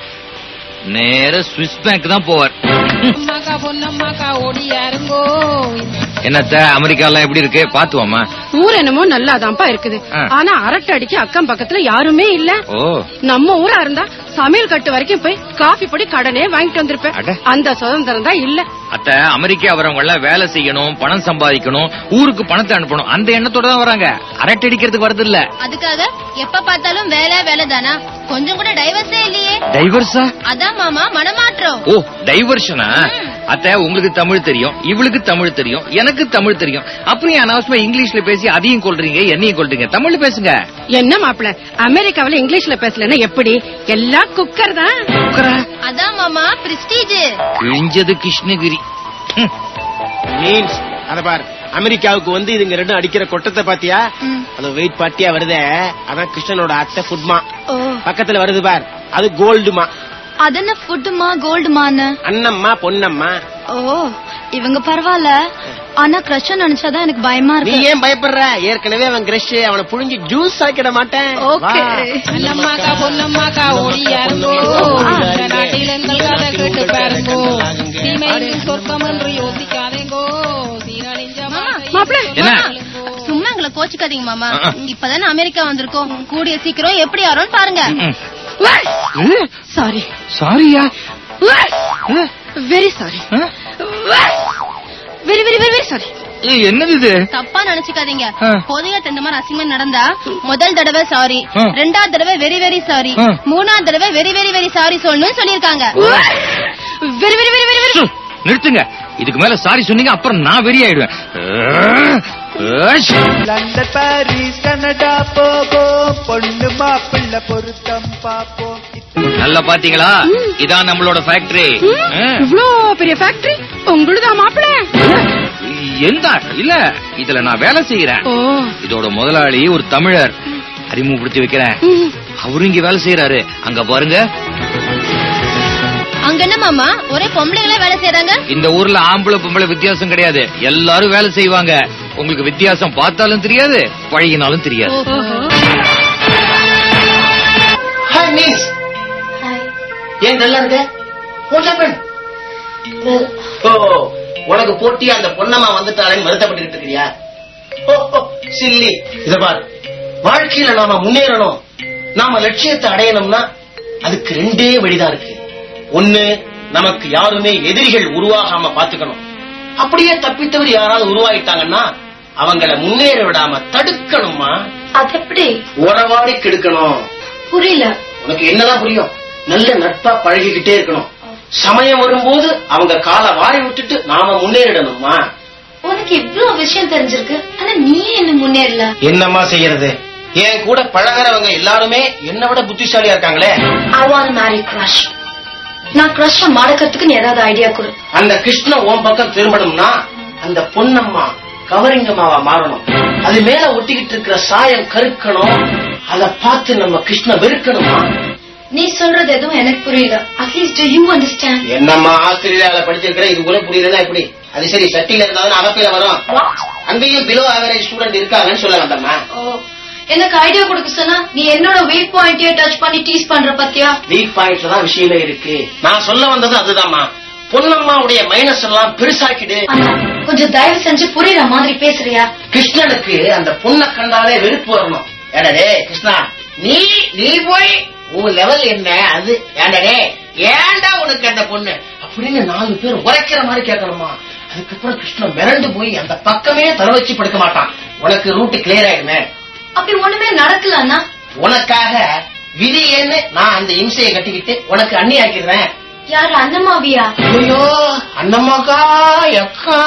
நேர சுவிஸ் பேங்க் தான் போவார் அம்மாக்கா பொன்னம்மாக்கா ஓடியாருங்கோ என்னத்த அமெரிக்கா எல்லாம் எப்படி இருக்கு பாத்துவாமா ஊர் என்னமோ நல்லாதான்ப்பா இருக்குது ஆ. ஆனா அரட்டை அடிக்க அக்கம் பக்கத்துல யாருமே இல்ல ஓ நம்ம ஊரா இருந்தா சமையல் கட்டு வரைக்கும் போய் காபி பொடி கடனே வாங்கிட்டு வந்திருப்பேன் அட. அந்த சுதந்திரம் தான் இல்ல அத்த அமெரிக்கா வரவங்க எல்லாம் வேலை செய்யணும் பணம் சம்பாதிக்கணும் ஊருக்கு பணத்தை அனுப்பணும் அந்த எண்ணத்தோட தான் வராங்க அரட்டை அடிக்கிறதுக்கு வரது இல்ல அதுக்காக எப்ப பார்த்தாலும் வேலை வேலை தானா கொஞ்சம் கூட டைவர்ஸே இல்லையே டைவர்ஸா அதான் மாமா மனமாற்றம் ஓ டைவர்ஷனா அத்த உங்களுக்கு தமிழ் தெரியும் இவளுக்கு தமிழ் தெரியும் எனக்கு தமிழ் தெரியும் அப்புறம் ஏன் அனாவசியமா இங்கிலீஷ்ல பேசி அதையும் கொள்றீங்க என்னையும் கொள்றீங்க தமிழ் பேசுங்க என்ன மாப்பிள அமெரிக்காவில இங்கிலீஷ்ல பேசலன்னா எப்படி எல்லாம் குக்கர் தான் அதான் மாமா பிரஸ்டீஜ் கிழிஞ்சது கிருஷ்ணகிரி மீன்ஸ் அத பாரு அமெரிக்காவுக்கு வந்து இதுங்க ரெண்டும் அடிக்கிற கொட்டத்தை பாத்தியா அது வெயிட் பார்ட்டியா வருதே அதான் கிருஷ்ணனோட அத்தை ஃபுட்மா ஓ பக்கத்துல வருது பார் அது கோல்டுமா அது என்ன ஃபுட்டுமா கோல்டுமான்னு அண்ணம்மா பொன்னம்மா ஓ இவங்க பரவாயில்ல ஆனா கிரஷ் நினைச்சாதான் எனக்கு பயமா நீ இருக்கு ஏன் பயப்படுற ஏற்கனவே அவன் கிரஷ் அவனை புழிஞ்சு ஜூஸ் ஆக்கிட மாட்டேன் ஓகே அண்ணம்மாக்கா பொன்னம்மாக்கா ஓடியாருங்கோ இந்த நாட்டில் எங்கள் கதை கேட்டு பாருங்கோ தீமையில் சொர்க்கம் என்று யோசிக்காதேங்கோ சீரழிஞ்ச மாப்பிள என்ன சும்மா எங்களை கோச்சுக்காதீங்க மாமா ஆ. இப்பதானே அமெரிக்கா வந்திருக்கோம் கூடிய சீக்கிரம் எப்படி வரோம்னு பாருங்க சாரி சாரியா very sorry very very very very sorry என்னது இது தப்பா நினைச்சுக்காதீங்க ஆ. பொதுவா இந்த மாதிரி அசிங்கம் நடந்தா முதல் தடவை சாரி ஆ. ரெண்டாவது தடவை வெரி வெரி சாரி ஆ. மூணாவது தடவை வெரி வெரி வெரி சாரி சொல்லணும்னு சொல்லிருக்காங்க very very very very very சு, நிறுத்துங்க இதுக்கு மேல சாரி சொன்னீங்க அப்புறம் நான் வெறி ஆயிடுவேன் லண்டன் பாரிஸ் கனடா போவோம் பொண்ணு மாப்பிள்ள பொருத்தம் பாப்போம் நல்லா பாத்தீங்களா இதான் நம்மளோட ஃபேக்டரி இவ்ளோ பெரிய ஃபேக்டரி உங்களுதா மாப்பிள எந்த இல்ல இதுல நான் வேலை செய்யறேன் ஓ இதோட முதலாளி ஒரு தமிழர் அறிமுகப்படுத்தி வைக்கிறேன் அவரு இங்க வேலை செய்யறாரு அங்க பாருங்க அங்க என்ன மாமா ஒரே பொம்பளைங்களே வேலை செய்யறாங்க இந்த ஊர்ல ஆம்பளை பொம்பளை வித்தியாசம் கிடையாது எல்லாரும் வேலை செய்வாங்க உங்களுக்கு வித்தியாசம் பார்த்தாலும் தெரியாது பழகினாலும் தெரியாது ஹாய் மிஸ் ஏன் நல்லா இருக்க What happened? ஓ உனக்கு போட்டி அந்த பொன்னம்மா வந்துட்டாளேன்னு வருத்தப்பட்டுக்கிட்டு இருக்கிறியா ஓ, ஓ, சில்லி இத பாரு வாழ்க்கையில நாம முன்னேறணும் நாம லட்சியத்தை அடையணும்னா அதுக்கு ரெண்டே வழிதான் இருக்கு ஒண்ணு நமக்கு யாருமே எதிரிகள் உருவாகாம பாத்துக்கணும் அப்படியே தப்பித்தவர் யாராவது உருவாயிட்டாங்கன்னா அவங்கள முன்னேற விடாம தடுக்கணுமா அது எப்படி உறவாடி கெடுக்கணும் புரியல உனக்கு என்னதான் புரியும் நல்ல நட்பா பழகிக்கிட்டே இருக்கணும் சமயம் வரும்போது அவங்க காலை வாரி விட்டுட்டு நாம முன்னேறிடணுமா உனக்கு இவ்வளவு விஷயம் தெரிஞ்சிருக்கு ஆனா நீ என்ன முன்னேறல என்னம்மா செய்யறது என் கூட பழகிறவங்க எல்லாருமே என்னை விட புத்திசாலியா இருக்காங்களே ஐ வாண்ட் மேரி கிரஷ் நான் கிரஷ மடக்கிறதுக்கு நீ ஏதாவது ஐடியா கொடு அந்த கிருஷ்ணன் உன் பக்கம் திரும்பணும்னா அந்த பொன்னம்மா கவரிங்கம்மாவா மாறணும் அது மேல ஒட்டிக்கிட்டு இருக்கிற சாயம் கருக்கணும் அத பார்த்து நம்ம கிருஷ்ண வெறுக்கணுமா நீ சொல்றது எதுவும் எனக்கு புரியல அட்லீஸ்ட் யூ அண்டர்ஸ்டாண்ட் என்னம்மா ஆஸ்திரேலியால படிச்சிருக்கிற இது கூட புரியலன்னா எப்படி அது சரி சட்டியில இருந்தாலும் அகப்பையில வரும் அங்கேயும் பிலோ ஆவரேஜ் ஸ்டூடெண்ட் இருக்காங்கன்னு சொல்ல வேண்டாமா எனக்கு ஐடியா கொடுக்க சொன்னா நீ என்னோட வீக் பாயிண்டையே டச் பண்ணி டீஸ் பண்ற பத்தியா வீக் பாயிண்ட்ல தான் விஷயமே இருக்கு நான் சொல்ல வந்தது அதுதாம்மா பொன்னம்மாவுடைய மைனஸ் எல்லாம் பெருசாக்கிடு அண்ணா, கொஞ்சம் தயவு செஞ்சு புரியுற மாதிரி பேசுறியா கிருஷ்ணனுக்கு அந்த பொண்ணை கண்டாலே வெறுப்பு வரணும் ஏடடே கிருஷ்ணா நீ நீ போய் உன் லெவல் என்ன அது ஏண்டடே ஏன்டா உனக்கு அந்த பொண்ணு அப்படின்னு நாலு பேர் உரைக்கிற மாதிரி கேட்கணுமா அதுக்கப்புறம் கிருஷ்ணன் மிரண்டு போய் அந்த பக்கமே தலை வச்சு படுக்க மாட்டான் உனக்கு ரூட் கிளியர் ஆயிடுமே அப்படி ஒண்ணுமே நடக்கல அண்ணா உனக்காக விதி ஏன்னு நான் அந்த இம்சையை கட்டிக்கிட்டு உனக்கு அண்ணி ஆக்கிடுறேன் யாரு அண்ணமாவியா ஐயோ அண்ணம்மாக்கா எக்கா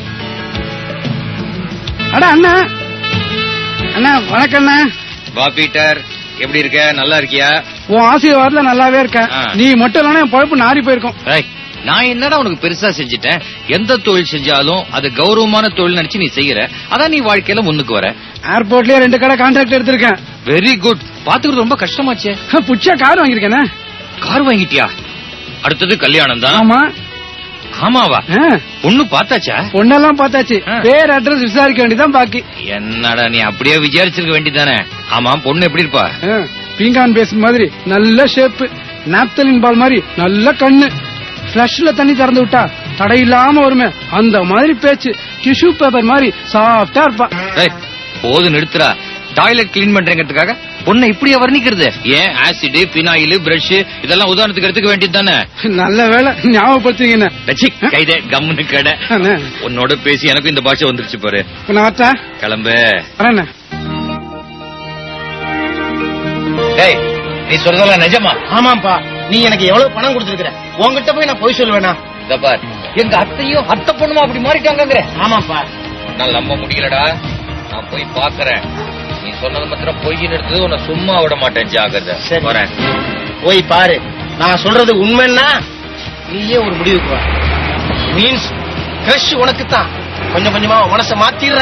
அட அண்ணா அண்ணா வணக்கம் அண்ணா வா பீட்டர் எப்படி இருக்க நல்லா இருக்கியா உன் ஆசீர்வாதத்துல நல்லாவே இருக்கேன் ஆ. நீ மட்டும் இல்லைன்னா என் பழப்பு நாரி போயிருக்கும் ஏய், நான் என்னடா உனக்கு பெருசா செஞ்சுட்டேன் எந்த தொழில் செஞ்சாலும் அது கௌரவமான தொழில் நினைச்சு நீ செய்யற அதான் நீ வாழ்க்கையில முன்னுக்கு வர ஏர்போர்ட்லயே ரெண்டு கடை கான்ட்ராக்ட் எடுத்திருக்கேன் வெரி குட் பாத்துக்கிறது ரொம்ப கஷ்டமாச்சே புச்சா கார் வாங்கியிருக்கேனே கார் வாங்கிட்டியா அடுத்தது கல்யாணம் தான் ஆமா ஆமாவா ஆ. பொண்ணு பார்த்தாச்சா பொண்ணெல்லாம் பார்த்தாச்சு பேர் அட்ரஸ் விசாரிக்க வேண்டியதான் பாக்கி என்னடா நீ அப்படியே விசாரிச்சிருக்க வேண்டியதானே ஆமா பொண்ணு எப்படி இருப்பா ஆ, பீங்கான் பேஸ் மாதிரி நல்ல ஷேப் நாப்தலின் பால் மாதிரி நல்ல கண்ணு ஃபிளஷ்ல தண்ணி திறந்து விட்டா தடை இல்லாம வருமே அந்த மாதிரி பேச்சு டிஷ்யூ பேப்பர் மாதிரி சாஃப்டா இருப்பா ஏய், போதும் நிறுத்துறா டாய்லெட் கிளீன் பண்றேங்கிறதுக்காக பொண்ணை இப்படியா வர்ணிக்கிறது ஏன் ஆசிட் பினாயில் பிரஷ் இதெல்லாம் உதாரணத்துக்கு எடுத்துக்க வேண்டியது தானே நல்ல வேலை ஞாபகப்படுத்துங்க கைதே கம்முன்னு கடை உன்னோட பேசி எனக்கும் இந்த பாஷை வந்துருச்சு பாரு நான் வரட்டா கிளம்பு வரேண்ணே டேய் நீ சொல்றதெல்லாம் நிஜமா ஆமாப்பா நீ எனக்கு எவ்வளவு பணம் கொடுத்திருக்கிற உன்கிட்ட போய் நான் போய் சொல்லுவேனா இத பார் எங்க அத்தையும் அத்தை பொண்ணுமா அப்படி மாறிட்டாங்கங்கிற ஆமாப்பா என்னால நம்ப முடியலடா நான் போய் பாக்குறேன் நீ சொன்னது மாத்திரம் பொய்ன்னு எடுத்தது உன்னை சும்மா விட மாட்டேன் ஜாகிரதை வரேன் போய் பாரு நான் சொல்றது உண்மைன்னா நீயே ஒரு முடிவுக்கு வா மீன்ஸ் கிரஷ் உனக்கு தான் கொஞ்சம் கொஞ்சமா உன் மனசை மாத்திடுற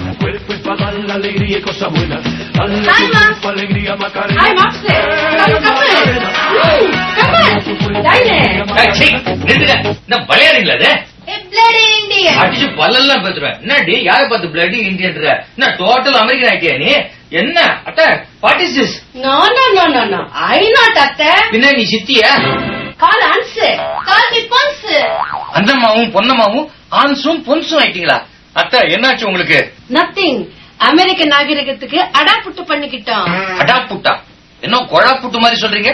Hi, Mopsy. Come, come in. Come on. Darling. ஏய், சீ, நிறுத்துங்க. என்ன விளையாடுறீங்களா அது பிளடி இந்தியன் அடிச்சு பல்லெல்லாம் பேசுறேன் என்னடி யாரை பார்த்து பிளடி இந்தியன்ற என்ன டோட்டல் அமெரிக்கன் ஆயிட்டியா நீ என்ன அட்ட what is this No, no, no, no, no. I not அத்தை. பின்ன நீ சித்தியா Call Anse. Call me Pons அந்தம்மாவும் பொன்னம்மாவும் ஆன்சும் பொன்சும் ஆயிட்டீங்களா அத்தை என்னாச்சு உங்களுக்கு Nothing. அமெரிக்க நாகரிகத்துக்கு அடாப்புட்டு பண்ணிக்கிட்டோம் அடா புட்டா என்ன கொழா புட்டு மாதிரி சொல்றீங்க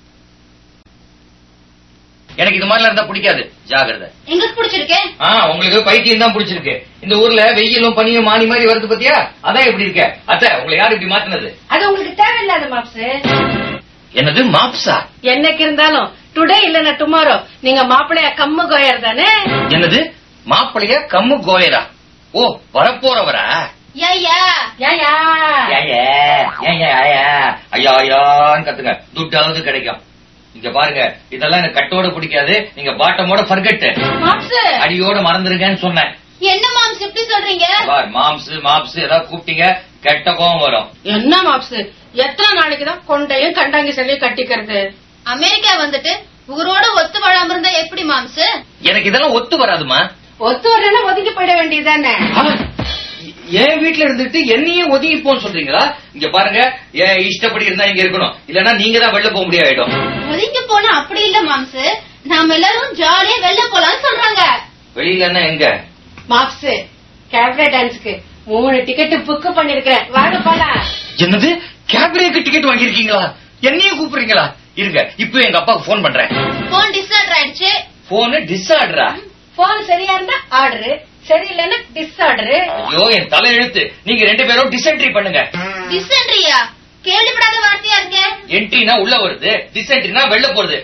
எனக்கு இது மாதிரிலாம் இருந்தா பிடிக்காது ஜாகிரதை எங்களுக்கு பிடிச்சிருக்கேன் ஆ உங்களுக்கு பைத்தியம் தான் பிடிச்சிருக்கு இந்த ஊர்ல வெயிலும் பனியும் மாறி மாறி வருது பாத்தியா அதான் இப்படி இருக்க அத்தை உங்களை யாரு இப்படி மாத்தினது அது உங்களுக்கு தேவையில்லாத மாப்ஸ் என்னது மாப்ஸா என்னைக்கு இருந்தாலும் டுடே இல்லன்னா டுமாரோ நீங்க மாப்பிள்ளைய கம்மு கோயர் தானே என்னது மாப்பிளைய கம்மு கோயரா ஓ வரப்போறவரா யா யா ஏயே, ஏயே, ஏயே. ஐயா ஐயான்னு கத்துங்க துட்டாவது கிடைக்கும் இங்க பாருங்க இதெல்லாம் எனக்கு கட்டோட பிடிக்காது நீங்க பாட்டமோட ஃபர்கெட் மாப்ஸ் அடியோட மறந்துருங்கன்னு சொன்னேன் என்ன மாம்ஸ் எப்படி சொல்றீங்க பார் மாம்ஸ் மாப்ஸ் ஏதாவது கூப்பிட்டீங்க கெட்ட கோவம் வரும் என்ன மாப்ஸ் எத்தனை நாளைக்கு தான் கொண்டையும் கண்டாங்கி சொல்லி கட்டிக்கிறது அமெரிக்கா வந்துட்டு ஊரோட ஒத்து வாழாம இருந்தா எப்படி மாம்ஸ் எனக்கு இதெல்லாம் ஒத்து வராதுமா ஒத்து வரலன்னா ஒதுங்கி போயிட வேண்டியதுதானே என் வீட்டுல இருந்துட்டு என்னையும் ஒதுங்கி போன்னு சொல்றீங்களா இங்க பாருங்க என் இஷ்டப்படி இருந்தா இங்க இருக்கணும் இல்லன்னா நீங்க தான் வெளில போக முடியாயிடும் ஒதுங்கி போனா அப்படி இல்ல மாம்ஸ் நாம எல்லாரும் ஜாலியா வெளில போலாம்னு சொல்றாங்க வெளியில என்ன எங்க மாப்ஸ் கேப்ரே டான்ஸ்க்கு மூணு டிக்கெட் புக் பண்ணிருக்கிறேன் வாங்க போலாம் என்னது கேப்ரேக்கு டிக்கெட் வாங்கியிருக்கீங்களா என்னையும் கூப்பிடுறீங்களா இருங்க இப்போ எங்க அப்பாவுக்கு ஃபோன் பண்றேன் போன் டிஸ்சார்ட் ஆயிடுச்சு போனு டிஸ்ஆர்டரா போன் சரியா இருந்தா ஆர்டரு சரியில்லைன்னா டிஸ்ஆர்டரு ஐயோ என் தலை எழுத்து நீங்க ரெண்டு பேரும் டிசென்ட்ரி பண்ணுங்க டிசென்ட்ரியா கேள்விப்படாத வார்த்தையா இருக்கே என்ட்ரினா உள்ள வருது டிசென்ட்ரினா வெளில போறது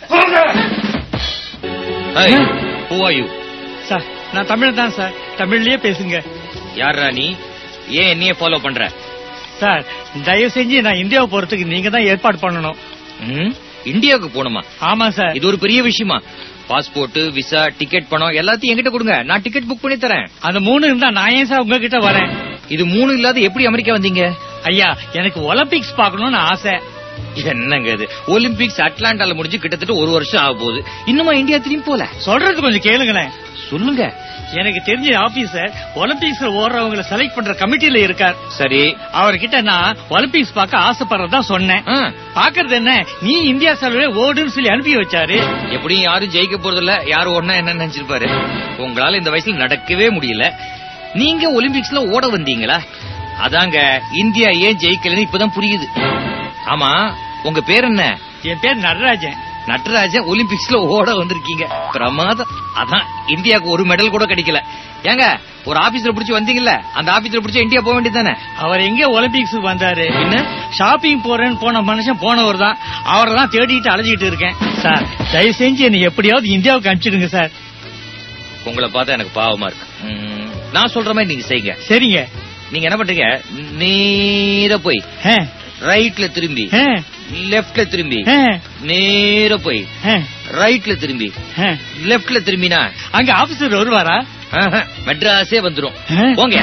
ஹூ ஆர் யூ சார் நான் தமிழ் தான் சார் தமிழ்லயே பேசுங்க யாரா நீ ஏன் என்னையே ஃபாலோ பண்ற சார் தயவு செஞ்சு நான் இந்தியா போறதுக்கு நீங்க தான் ஏற்பாடு பண்ணணும் ம்? இந்தியாவுக்கு போகணுமா ஆமா சார் இது ஒரு பெரிய விஷயமா பாஸ்போர்ட் விசா டிக்கெட் பணம் எல்லாத்தையும் என்கிட்ட கொடுங்க நான் டிக்கெட் புக் பண்ணி தரேன் அந்த மூணு இருந்தா நான் ஏன் சார் உங்ககிட்ட வரேன் இது மூணு இல்லாத எப்படி அமெரிக்கா வந்தீங்க ஐயா எனக்கு ஒலிம்பிக்ஸ் பார்க்கணும்னு ஆசை என்னங்க இது ஒலிம்பிக்ஸ் அட்லாண்டால முடிஞ்சு கிட்டத்தட்ட ஒரு வருஷம் ஆக போகுது இன்னுமா இந்தியா திரும்பி போல சொல்றது கொஞ்சம் கேளுங்களேன் சொல்லுங்க எனக்கு தெரிஞ்ச ஆபீசர் ஒலிம்பிக்ஸ்ல ஓடுறவங்களை செலக்ட் பண்ற கமிட்டில இருக்கார் சரி அவர்கிட்ட நான் ஒலிம்பிக்ஸ் பார்க்க ஆசைப்படுறதா சொன்னேன் ஆ, பாக்குறது என்ன நீ இந்தியா செலவே ஓடுன்னு சொல்லி அனுப்பி வச்சாரு எப்படியும் யாரும் ஜெயிக்க போறது இல்ல யாரும் ஒன்னா என்ன நினைச்சிருப்பாரு உங்களால இந்த வயசுல நடக்கவே முடியல நீங்க ஒலிம்பிக்ஸ்ல ஓட வந்தீங்களா அதாங்க இந்தியா ஏன் ஜெயிக்கலன்னு இப்பதான் புரியுது ஆமா உங்க பேர் என்ன என் பேர் நடராஜன் நட்ராஜன் ஒலிம்பிக்ஸ்ல ஓட வந்திருக்கீங்க பிரமாதம் அதான் இந்தியாவுக்கு ஒரு மெடல் கூட கிடைக்கல ஏங்க ஒரு ஆபீஸ்ல புடிச்சு வந்தீங்கல்ல அந்த ஆபீஸ்ல புடிச்சு இந்தியா போக வேண்டியதானே அவர் எங்க ஒலிம்பிக்ஸ் வந்தாரு என்ன ஷாப்பிங் போறேன்னு போன மனுஷன் போனவர் தான் அவரை தான் தேடிட்டு அலைஞ்சிட்டு இருக்கேன் சார் தயவு செஞ்சு என்னை எப்படியாவது இந்தியாவுக்கு அனுப்பிச்சிடுங்க சார் உங்களை பார்த்தா எனக்கு பாவமா இருக்கு ம், நான் சொல்ற மாதிரி நீங்க செய்யுங்க சரிங்க நீங்க என்ன பண்றீங்க நேரா போய் ஆ, ரைட்ல திரும்பி ஆ, லெஃப்ட்ல திரும்பி ஆ, நேரா போய் ஆ, ரைட்ல திரும்பி ஆ. லெஃப்ட்ல திரும்பினா அங்க ஆபீசர் வருவாரா ஆஹா, மெட்ராஸே வந்துரும் ஆ. போங்க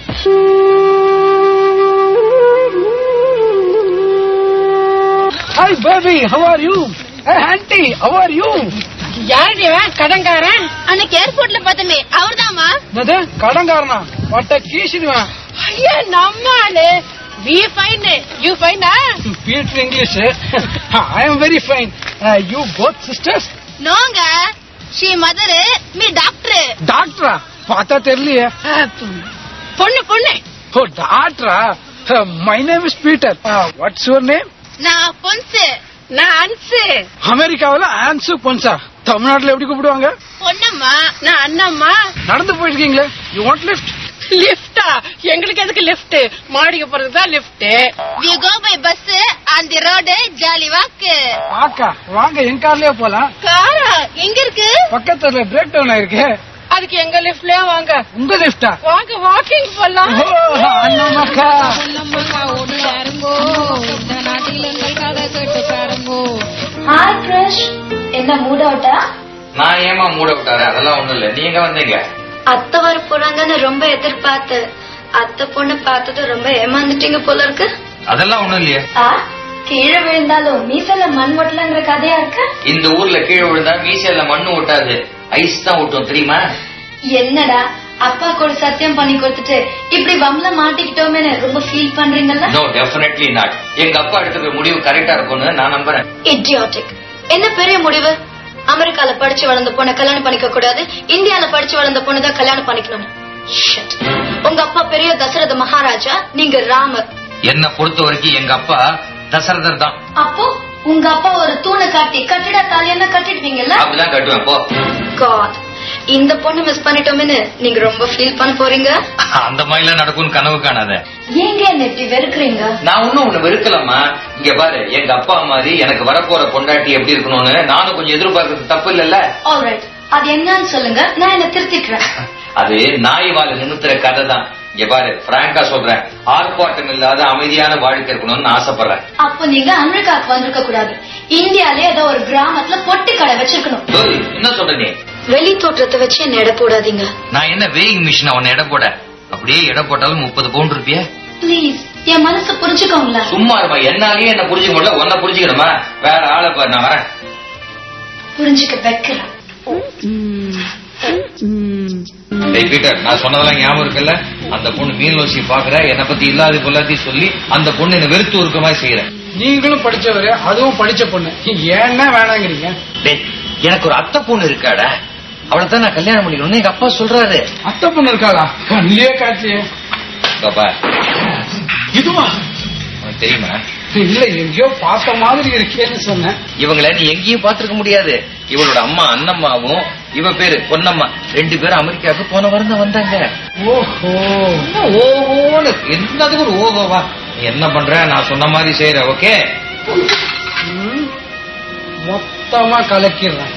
hi baby how are you aunty how are you யாருடி இவன் கடன்காரன் அன்னைக்கு ஏர்போர்ட்ல பார்த்தமே அவர்தாமா என்னது கடன்காரனா வட்ட கீசிடுவேன் ஐயா நம்ம ஆளு வி ஃபைன் யூ ஃபைனா Peter English I am very fine you both sisters நோங்க ஷீ மதர் மீ டாக்டர் டாக்டரா பார்த்தா தெரியலையே பொண்ணு பொண்ணு ஓ டாக்டரா my name is Peter what's your name நான் பொன்சு நான் அன்சு அமெரிக்காவுல ஆன்சு பொன்சா தமிழ்நாட்டுல எப்படி கூப்பிடுவாங்க பொன்னம்மா நான் அண்ணம்மா நடந்து போயிருக்கீங்களே யூ வாண்ட் லிஃப்ட் லிஃப்டா எங்களுக்கு எதுக்கு லிஃப்ட் மாடிக்கு போறதுக்கு தான் lift we go by bus on the road jolly walk ஆக்கா வாங்க என் கார்லயே போலாம் காரா எங்க இருக்கு பக்கத்துல பிரேக் டவுன் ஆயிருக்கு அதுக்கு எங்க லிஃப்ட்லயே வாங்க உங்க லிஃப்டா வாங்க வாக்கிங் போலாம் அண்ணாமக்கா பொன்னம்மாக்கா ஓடியாருங்கோ இந்த நாட்டில் எங்கள் கதை கேட்டு பாருங்கோ ஹாய் கிருஷ் என்ன மூட் அவுட்டா நான் ஏமா மூட விட்டாரு அதெல்லாம் ஒண்ணும் இல்ல நீங்க வந்தீங்க அத்தை வர போறாங்கன்னு ரொம்ப எதிர்பார்த்து அத்தை பொண்ணு பார்த்தது ரொம்ப ஏமாந்துட்டீங்க போல இருக்கு அதெல்லாம் ஒண்ணும் இல்லையே ஆ கீழே விழுந்தாலும் மீசல மண் ஒட்டலங்கிற கதையா இருக்கு இந்த ஊர்ல கீழே விழுந்தா மீசையில மண்ணு ஒட்டாது ஐஸ் தான் ஒட்டும் தெரியுமா என்னடா அப்பா கூட சத்தியம் பண்ணி கொடுத்துட்டு இப்படி வம்ல மாட்டிக்கிட்டோமேனு ரொம்ப ஃபீல் பண்றீங்கல்ல நோ டெஃபினெட்லி நாட் எங்க அப்பா எடுத்துக்கிற முடிவு கரெக்டா இருக்கும்னு நான் நம்புறேன் இடியாட்டிக் என்ன பெரிய முடிவு அமெரிக்கால படிச்சு வளர்ந்த பொண்ணை கல்யாணம் பண்ணிக்க கூடாது இந்தியால படிச்சு வளர்ந்த பொண்ணு தான் கல்யாணம் பண்ணிக்கணும் Shit. உங்க அப்பா பெரிய தசரத மகாராஜா நீங்க ராமர் என்ன பொறுத்த வரைக்கும் எங்க அப்பா தசரதர் தான் அப்போ உங்க அப்பா ஒரு தூணை காட்டி கட்டிட தாலியன்னா கட்டிடுவீங்கல்ல அப்படிதான் கட்டுவேன் போ காட் இந்த பொண்ணு மிஸ் பண்ணிட்டோம்னு நீங்க ரொம்ப ஃபீல் பண்ண போறீங்க அந்த மாதிரிலாம் நடக்கும்னு கனவு காணாத ஏங்க என்ன இப்படி வெறுக்கிறீங்க நான் ஒன்னும் உன்னை வெறுக்கலம்மா இங்க பாரு எங்க அப்பா மாதிரி எனக்கு வரப்போற பொண்டாட்டி எப்படி இருக்கணும்னு நானும் கொஞ்சம் எதிர்பார்க்கறது தப்பு இல்லல்ல ஆல்ரைட் அது என்னன்னு சொல்லுங்க நான் என்ன திருத்திக்கிறேன் அது நாய் வாழ நிமித்துற கதை தான் இங்க பாரு பிராங்கா சொல்றேன் ஆர்ப்பாட்டம் இல்லாத அமைதியான வாழ்க்கை இருக்கணும்னு நான் ஆசைப்படுறேன் அப்போ நீங்க அமெரிக்காவுக்கு வந்திருக்க கூடாது இந்தியாலே ஏதோ ஒரு கிராமத்துல பொட்டி கடை வச்சிருக்கணும் ஏய், என்ன சொல்ற நீ வெளி தோற்றத்தை வச்சு என்ன எடை போடாதீங்க நான் என்ன வேயிங் மிஷின் அவனை எடை போட அப்படியே எடை போட்டாலும் முப்பது பவுண்ட் இருப்பிய ப்ளீஸ் என் மனசு புரிஞ்சுக்கோங்களேன் சும்மா இருமா என்னாலேயே என்ன புரிஞ்சுக்க முடியல உன்னை புரிஞ்சுக்கணுமா வேற ஆளை பாரு நான் வரேன் புரிஞ்சுக்க வைக்கிறேன் டேய் பீட்டர் நான் சொன்னதெல்லாம் ஞாபகம் இருக்குல்ல அந்த பொண்ணு மீனலோசி பாக்குற என்னை பத்தி இல்லாத எல்லாத்தையும் சொல்லி அந்த பொண்ணு என்ன வெறுத்து ஒருக்க மாதிரி செய்யறேன் நீங்களும் படிச்சவரு அதுவும் படிச்ச பொண்ணு ஏன்னா வேணாங்கிறீங்க டேய் எனக்கு ஒரு அத்தை பொண்ணு இருக்காடா அவளை தான் நான் கல்யாணம் பண்ணிக்கணும்னு எங்க அப்பா சொல்றாரு அத்தை பொண்ணு இருக்காளா கண்ணிலே காட்சியே பாப்பா இதுவா உனக்கு தெரியுமா இல்ல எங்கேயோ பார்த்த மாதிரி இருக்கேன்னு சொன்னேன் இவங்கள நீ எங்கேயும் பாத்துருக்க முடியாது இவளோட அம்மா அண்ணம்மாவும் இவ பேரு பொன்னம்மா ரெண்டு பேரும் அமெரிக்காவுக்கு போன வாரம் தான் வந்தாங்க ஓஹோ என்ன ஓஹோன்னு என்னதுக்கு ஒரு ஓஹோவா நீ என்ன பண்ற நான் சொன்ன மாதிரி செய்யற ஓகே ம். மொத்தமா கலக்கிடுறேன்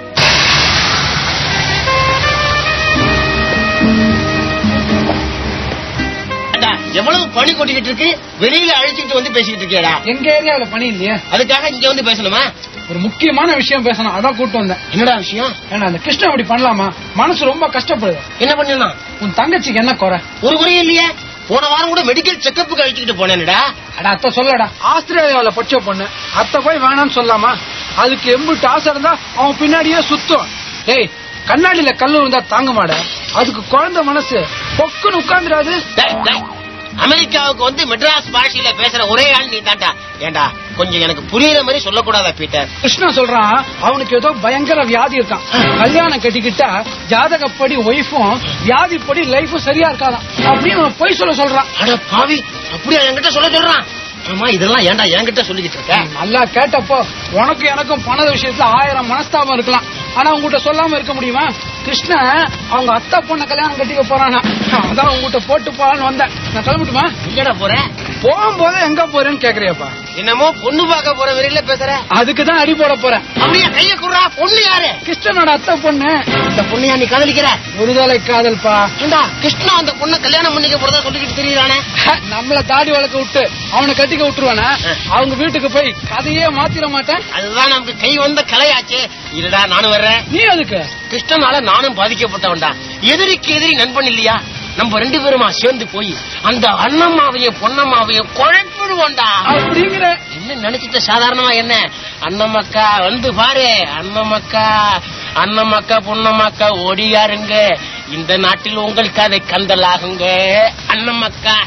அடா, எவ்வளவு பனி கொட்டிக்கிட்டு இருக்கு வெளியில அழைச்சிட்டு வந்து பேசிக்கிட்டு இருக்கியடா எங்க ஏரியாவுல பணி இல்லையா அதுக்காக இங்க வந்து பேசணுமா ஒரு முக்கியமான விஷயம் பேசணும் அதான் கூட்டு வந்தேன் என்னடா விஷயம் ஏன்னா அந்த கிருஷ்ணன் அப்படி பண்ணலாமா மனசு ரொம்ப கஷ்டப்படுது என்ன பண்ணா உன் தங்கச்சிக்கு என்ன குறை ஒரு குறையும் இல்லையே போன வாரம் கூட மெடிக்கல் செக்கப்புக்கு அழைச்சிக்கிட்டு போனேன்டா அட அத்தை சொல்லடா ஆஸ்திரேலியாவுல படிச்ச பொண்ணு அத்தை போய் வேணாம்னு சொல்லாமா அதுக்கு எம்பிட்டு ஆசை இருந்தா அவன் பின்னாடியே சுத்தும் டேய் கண்ணாடியில கல்லு இருந்தா தாங்க மாட அதுக்கு குழந்தை மனசு பொக்குன்னு உட்கார்ந்துடாது டேய், டேய். அமெரிக்காவுக்கு வந்து மெட்ராஸ் பாஷையில பேசுற ஒரே ஆள் நீ தாண்டா ஏண்டா கொஞ்சம் எனக்கு புரியுற மாதிரி சொல்லக்கூடாதா பீட்டர் கிருஷ்ணா சொல்றான் அவனுக்கு ஏதோ பயங்கர வியாதி இருக்கான் கல்யாணம் கட்டிக்கிட்டா ஜாதகப்படி ஒய்ஃபும் வியாதிப்படி லைஃபும் சரியா இருக்காதான் அப்படின்னு அவன் பொய் சொல்ல சொல்றான் அட பாவி அப்படியா என்கிட்ட சொல்ல சொல்றான் ஆமா இதெல்லாம் ஏன்டா என்கிட்ட சொல்லிக்கிட்டு இருக்க நல்லா கேட்டப்போ உனக்கு எனக்கும் பண விஷயத்துல ஆயிரம் மனஸ்தாபம் இருக்கலாம் ஆனா உங்ககிட்ட சொல்லாம இருக்க முடியுமா கிருஷ்ணன் அவங்க அத்தை பொண்ண கல்யாணம் கட்டிக்க போறானா அதான் உங்ககிட்ட போட்டு போலான்னு வந்தேன் நான் கிளம்பட்டுமா எங்கடா போறேன் போகும்போது எங்க போறேன்னு கேக்குறியப்பா என்னமோ பொண்ணு பார்க்க போற வரையில பேசுற அதுக்கு தான் அடி போட போறேன் அப்படியே கைய குடுறா பொண்ணு யாரு கிருஷ்ணனோட அத்தை பொண்ணு இந்த பொண்ணையா நீ காதலிக்கிற விடுதலை காதல்பா ஏண்டா கிருஷ்ணா அந்த பொண்ணை கல்யாணம் பண்ணிக்க போறதா சொல்லிக்கிட்டு தெரியுறானே நம்மள தாடி வளர்க்க விட்டு அவனை கட்டிக்க விட்டுருவானா அவங்க வீட்டுக்கு போய் கதையே மாத்திர மாட்டேன் அதுதான் நமக்கு கை வந்த கலையாச்சே இருடா நானும் வர்றேன் நீ அதுக்கு கிருஷ்ணனால நானும் பாதிக்கப்பட்டவன்டா எதிரிக்கு எதிரி நண்பன் இல்லையா நம்ம ரெண்டு பேருமா சேர்ந்து போய் அந்த அண்ணம்மாவையும் பொன்னம்மாவையும் குழப்பிடுவோம்டா அப்படிங்கிற என்ன நினைச்சிட்ட சாதாரணமா என்ன அண்ணமக்கா வந்து பாரு அண்ணமக்கா அண்ணமக்கா பொன்னம்மாக்கா ஓடியாருங்க இந்த நாட்டில் உங்கள் கதை கந்தலாகுங்க அண்ணமக்கா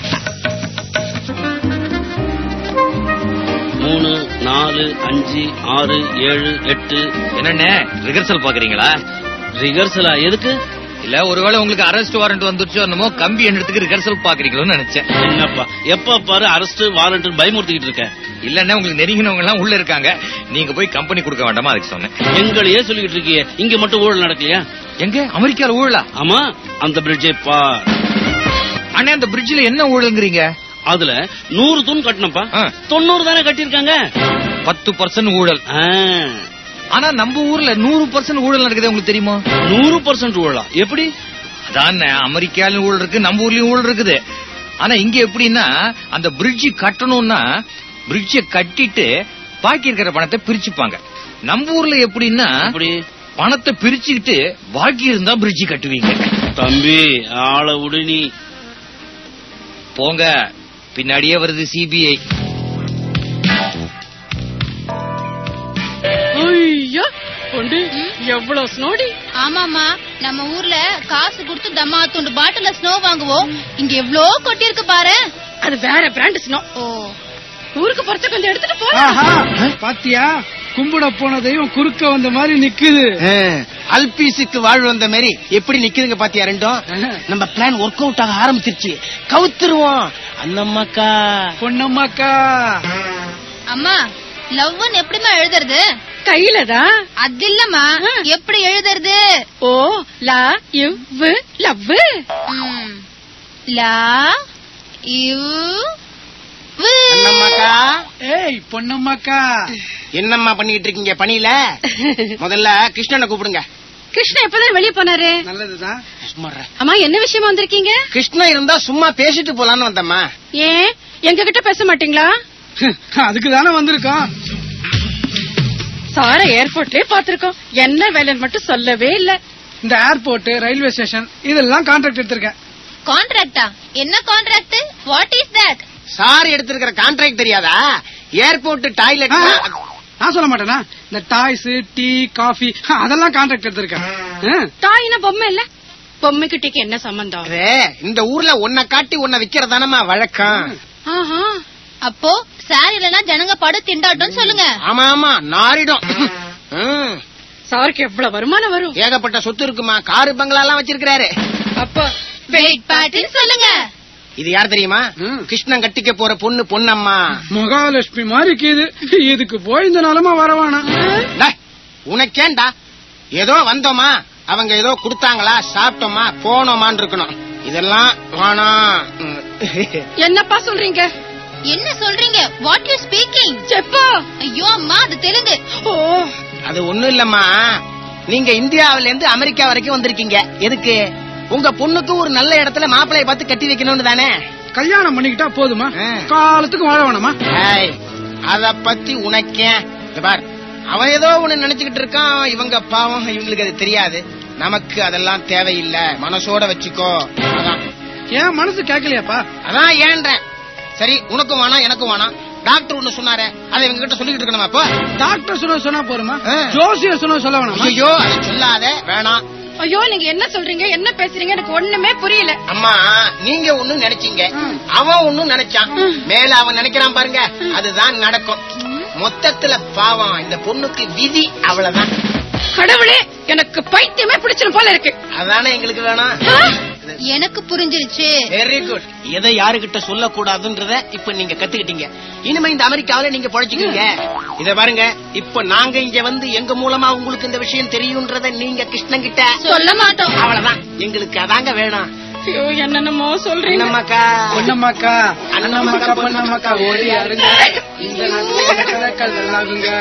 மூணு நாலு அஞ்சு ஆறு ஏழு எட்டு என்னண்ணே ரிஹர்சல் பாக்குறீங்களா ரிகர்சலா எதுக்கு இல்ல ஒருவேளை உங்களுக்கு அரெஸ்ட் வாரண்ட் வந்துருச்சோ என்னமோ கம்பி எண்ணத்துக்கு ரிஹர்சல் பாக்குறீங்களோன்னு நினைச்சேன் என்னப்பா எப்ப பாரு அரஸ்ட் வாரண்ட் பயமுறுத்திக்கிட்டு இருக்க இல்லன்னா உங்களுக்கு நெருங்கினவங்க எல்லாம் உள்ள இருக்காங்க நீங்க போய் கம்பெனி கொடுக்க வேண்டாமா அதுக்கு சொன்னேன் எங்களையே சொல்லிக்கிட்டு இருக்கியே இங்க மட்டும் ஊழல் நடக்கலையா எங்க அமெரிக்கால ஊழலா ஆமா அந்த பிரிட்ஜை பா அண்ணே அந்த பிரிட்ஜ்ல என்ன ஊழலுங்கிறீங்க அதுல நூறு தூண் கட்டணப்பா ஆ. தொண்ணூறு தானே கட்டியிருக்காங்க பத்து பர்சன்ட் ஊழல் ஆ, ஆனா நம்ம ஊர்ல நூறு பர்சன்ட் ஊழல் நடக்குது உங்களுக்கு தெரியுமா நூறு பர்சன்ட் ஊழலா எப்படி அதான் அமெரிக்காலும் ஊழல் இருக்கு நம்ம ஊர்லயும் ஊழல் இருக்குது ஆனா இங்க எப்படின்னா அந்த பிரிட்ஜ் கட்டணும்னா பிரிட்ஜ கட்டிட்டு பாக்கி இருக்கிற பணத்தை பிரிச்சுப்பாங்க நம்ம ஊர்ல எப்படின்னா அப்படி பணத்தை பிரிச்சுக்கிட்டு பாக்கி இருந்தா பிரிட்ஜ் கட்டுவீங்க தம்பி ஆளை விடு நீ போங்க பின்னாடியே வருது சிபிஐ ஐயோ பொண்டு எவ்வளவு ஸ்னோடி ஆமாமா நம்ம ஊர்ல காசு கொடுத்து தம்மா துண்டு பாட்டில ஸ்னோ வாங்குவோம் இங்க எவ்ளோ கொட்டி இருக்கு பாரு அது வேற பிராண்ட் ஸ்னோ ஓ ஊருக்கு போறத கொஞ்சம் எடுத்துட்டு ஆஹா, போலாம் பாத்தியா கும்பிட போன தெய்வம் குறுக்க வந்த மாதிரி நிக்குது அல்பீஸுக்கு வாழ் வந்த மாதிரி எப்படி நிக்குதுங்க பாத்தியா ரெண்டும் நம்ம பிளான் ஒர்க் அவுட் ஆக ஆரம்பிச்சிருச்சு கவுத்துருவோம் அண்ணம்மாக்கா பொன்னம்மாக்கா அம்மா லவ்னு எப்படிமா எழுதுறது கையில தான் அது இல்லம்மா எப்படி எழுதுறது ஓ லா இவ் லவ் ம். லா இவ் வு. அண்ணம்மாக்கா ஏய் பொன்னம்மாக்கா என்னம்மா பண்ணிட்டு இருக்கீங்க பணியில முதல்ல கிருஷ்ணனை கூப்பிடுங்க கிருஷ்ணா எப்பதான் வெளிய போனாரு நல்லதுதான் சும்மா இருடா. அம்மா என்ன விஷயமா வந்திருக்கீங்க கிருஷ்ணன் இருந்தா சும்மா பேசிட்டு போலான்னு வந்தம்மா ஏன் எங்க கிட்ட பேச மாட்டீங்களா அதுக்கு தானே வந்திருக்கோம் சார ஏர்போர்ட்லயே பாத்திருக்கோம் என்ன வேலைன்னு மட்டும் சொல்லவே இல்ல இந்த ஏர்போர்ட் ரயில்வே ஸ்டேஷன் இதெல்லாம் கான்ட்ராக்ட் எடுத்திருக்கேன் கான்ட்ராக்டா என்ன contract what is that sir எடுத்திருக்கிற கான்ட்ராக்ட் தெரியாதா ஏர்போர்ட் டாய்லெட் ஆ, நான் சொல்ல மாட்டேனா இந்த டாய்ஸ் டீ காஃபி அதெல்லாம் கான்ட்ராக்ட் எடுத்திருக்கேன் ஆ, தாயினா பொம்மை இல்ல பொம்மைக்கு டீக்கு என்ன சம்பந்தம் அது, இந்த ஊர்ல உன்னை காட்டி உன்னை விக்கிறதானமா வழக்கம் ஆஹா அப்போ சார் இல்லனா ஜனங்க படு திண்டாட்டம் சொல்லுங்க ஆமா ஆமா நாரிடும் ம், சாருக்கு எவ்வளவு வருமானம் வரும் ஏகப்பட்ட சொத்து இருக்குமா காரு பங்களா எல்லாம் வச்சிருக்கிறாரு அப்ப வெயிட் பாட்டின்னு சொல்லுங்க இது யார் தெரியுமா ம். கிருஷ்ணன் கட்டிக்க போற பொண்ணு பொன்னம்மா மகாலட்சுமி மாதிரி இருக்குது இதுக்கு போய் இந்த நிலமா வரவானா டேய், உனக்கேண்டா ஏதோ வந்தோமா அவங்க ஏதோ கொடுத்தாங்களா சாப்பிட்டோமா போனோமான்னு இருக்கணும் இதெல்லாம் வேணாம் ம். என்னப்பா சொல்றீங்க என்ன சொல்றீங்க வாட் யூ ஸ்பீக்கிங் செப்பா ஐயோ அம்மா அது தெலுங்கு ஓ அது ஒண்ணும் இல்லம்மா நீங்க இந்தியாவில இருந்து அமெரிக்கா வரைக்கும் வந்திருக்கீங்க எதுக்கு உங்க பொண்ணுக்கு ஒரு நல்ல இடத்துல மாப்பிளைய பார்த்து கட்டி வைக்கணும்னு தானே கல்யாணம் பண்ணிக்கிட்டா போதுமா காலத்துக்கு வாழ வேணாமா ஏய், அத பத்தி உனக்கே இங்க பார் அவன் ஏதோ ஒண்ணு நினைச்சுக்கிட்டு இருக்கான் இவங்க பாவம் இவங்களுக்கு அது தெரியாது நமக்கு அதெல்லாம் தேவையில்லை மனசோட வச்சுக்கோ அதான் ஏன் மனசு கேட்கலையாப்பா அதான் ஏன்றேன் சரி உனக்கும் வேணாம் எனக்கும் வேணாம் டாக்டர் ஒண்ணு சொன்னாரு அதை இவங்க கிட்ட சொல்லிட்டு இருக்கணுமா அப்போ டாக்டர் சொன்ன சொன்னா போருமா ஜோசியர் சொன்ன சொல்ல வேணாமா ஐயோ அதை சொல்லாத வேணாம் ஐயோ நீங்க என்ன சொல்றீங்க என்ன பேசுறீங்க எனக்கு ஒண்ணுமே புரியல அம்மா நீங்க ஒண்ணு நினைச்சீங்க அவன் ஒண்ணும் நினைச்சான் மேல அவன் நினைக்கிறான் பாருங்க அதுதான் நடக்கும் மொத்தத்துல பாவம் இந்த பொண்ணுக்கு விதி அவ்வளவுதான் கடவுளே எனக்கு பைத்தியமே பிடிச்சிரும் போல இருக்கு அதானே எங்களுக்கு வேணாம் எனக்கு புரிஞ்சிருச்சு வெரி குட் எதை யாருகிட்ட சொல்லக்கூடாதுன்றத இப்ப நீங்க கத்துக்கிட்டீங்க இனிமே இந்த அமெரிக்காவில நீங்க பொழைச்சுக்கீங்க இத பாருங்க இப்ப நாங்க இங்க வந்து எங்க மூலமா உங்களுக்கு இந்த விஷயம் தெரியும்ன்றத நீங்க கிருஷ்ணன் கிட்ட சொல்ல மாட்டோம் அவ்வளவுதான் எங்களுக்கு அதாங்க வேணும் ஐயோ என்னென்னமோ சொல்றீங்க என்னம்மாக்கா பொன்னம்மாக்கா அண்ணம்மாக்கா பொன்னம்மாக்கா ஓடி அருங்க இந்த நாட்டுல கலக்கல் நல்லாகுங்க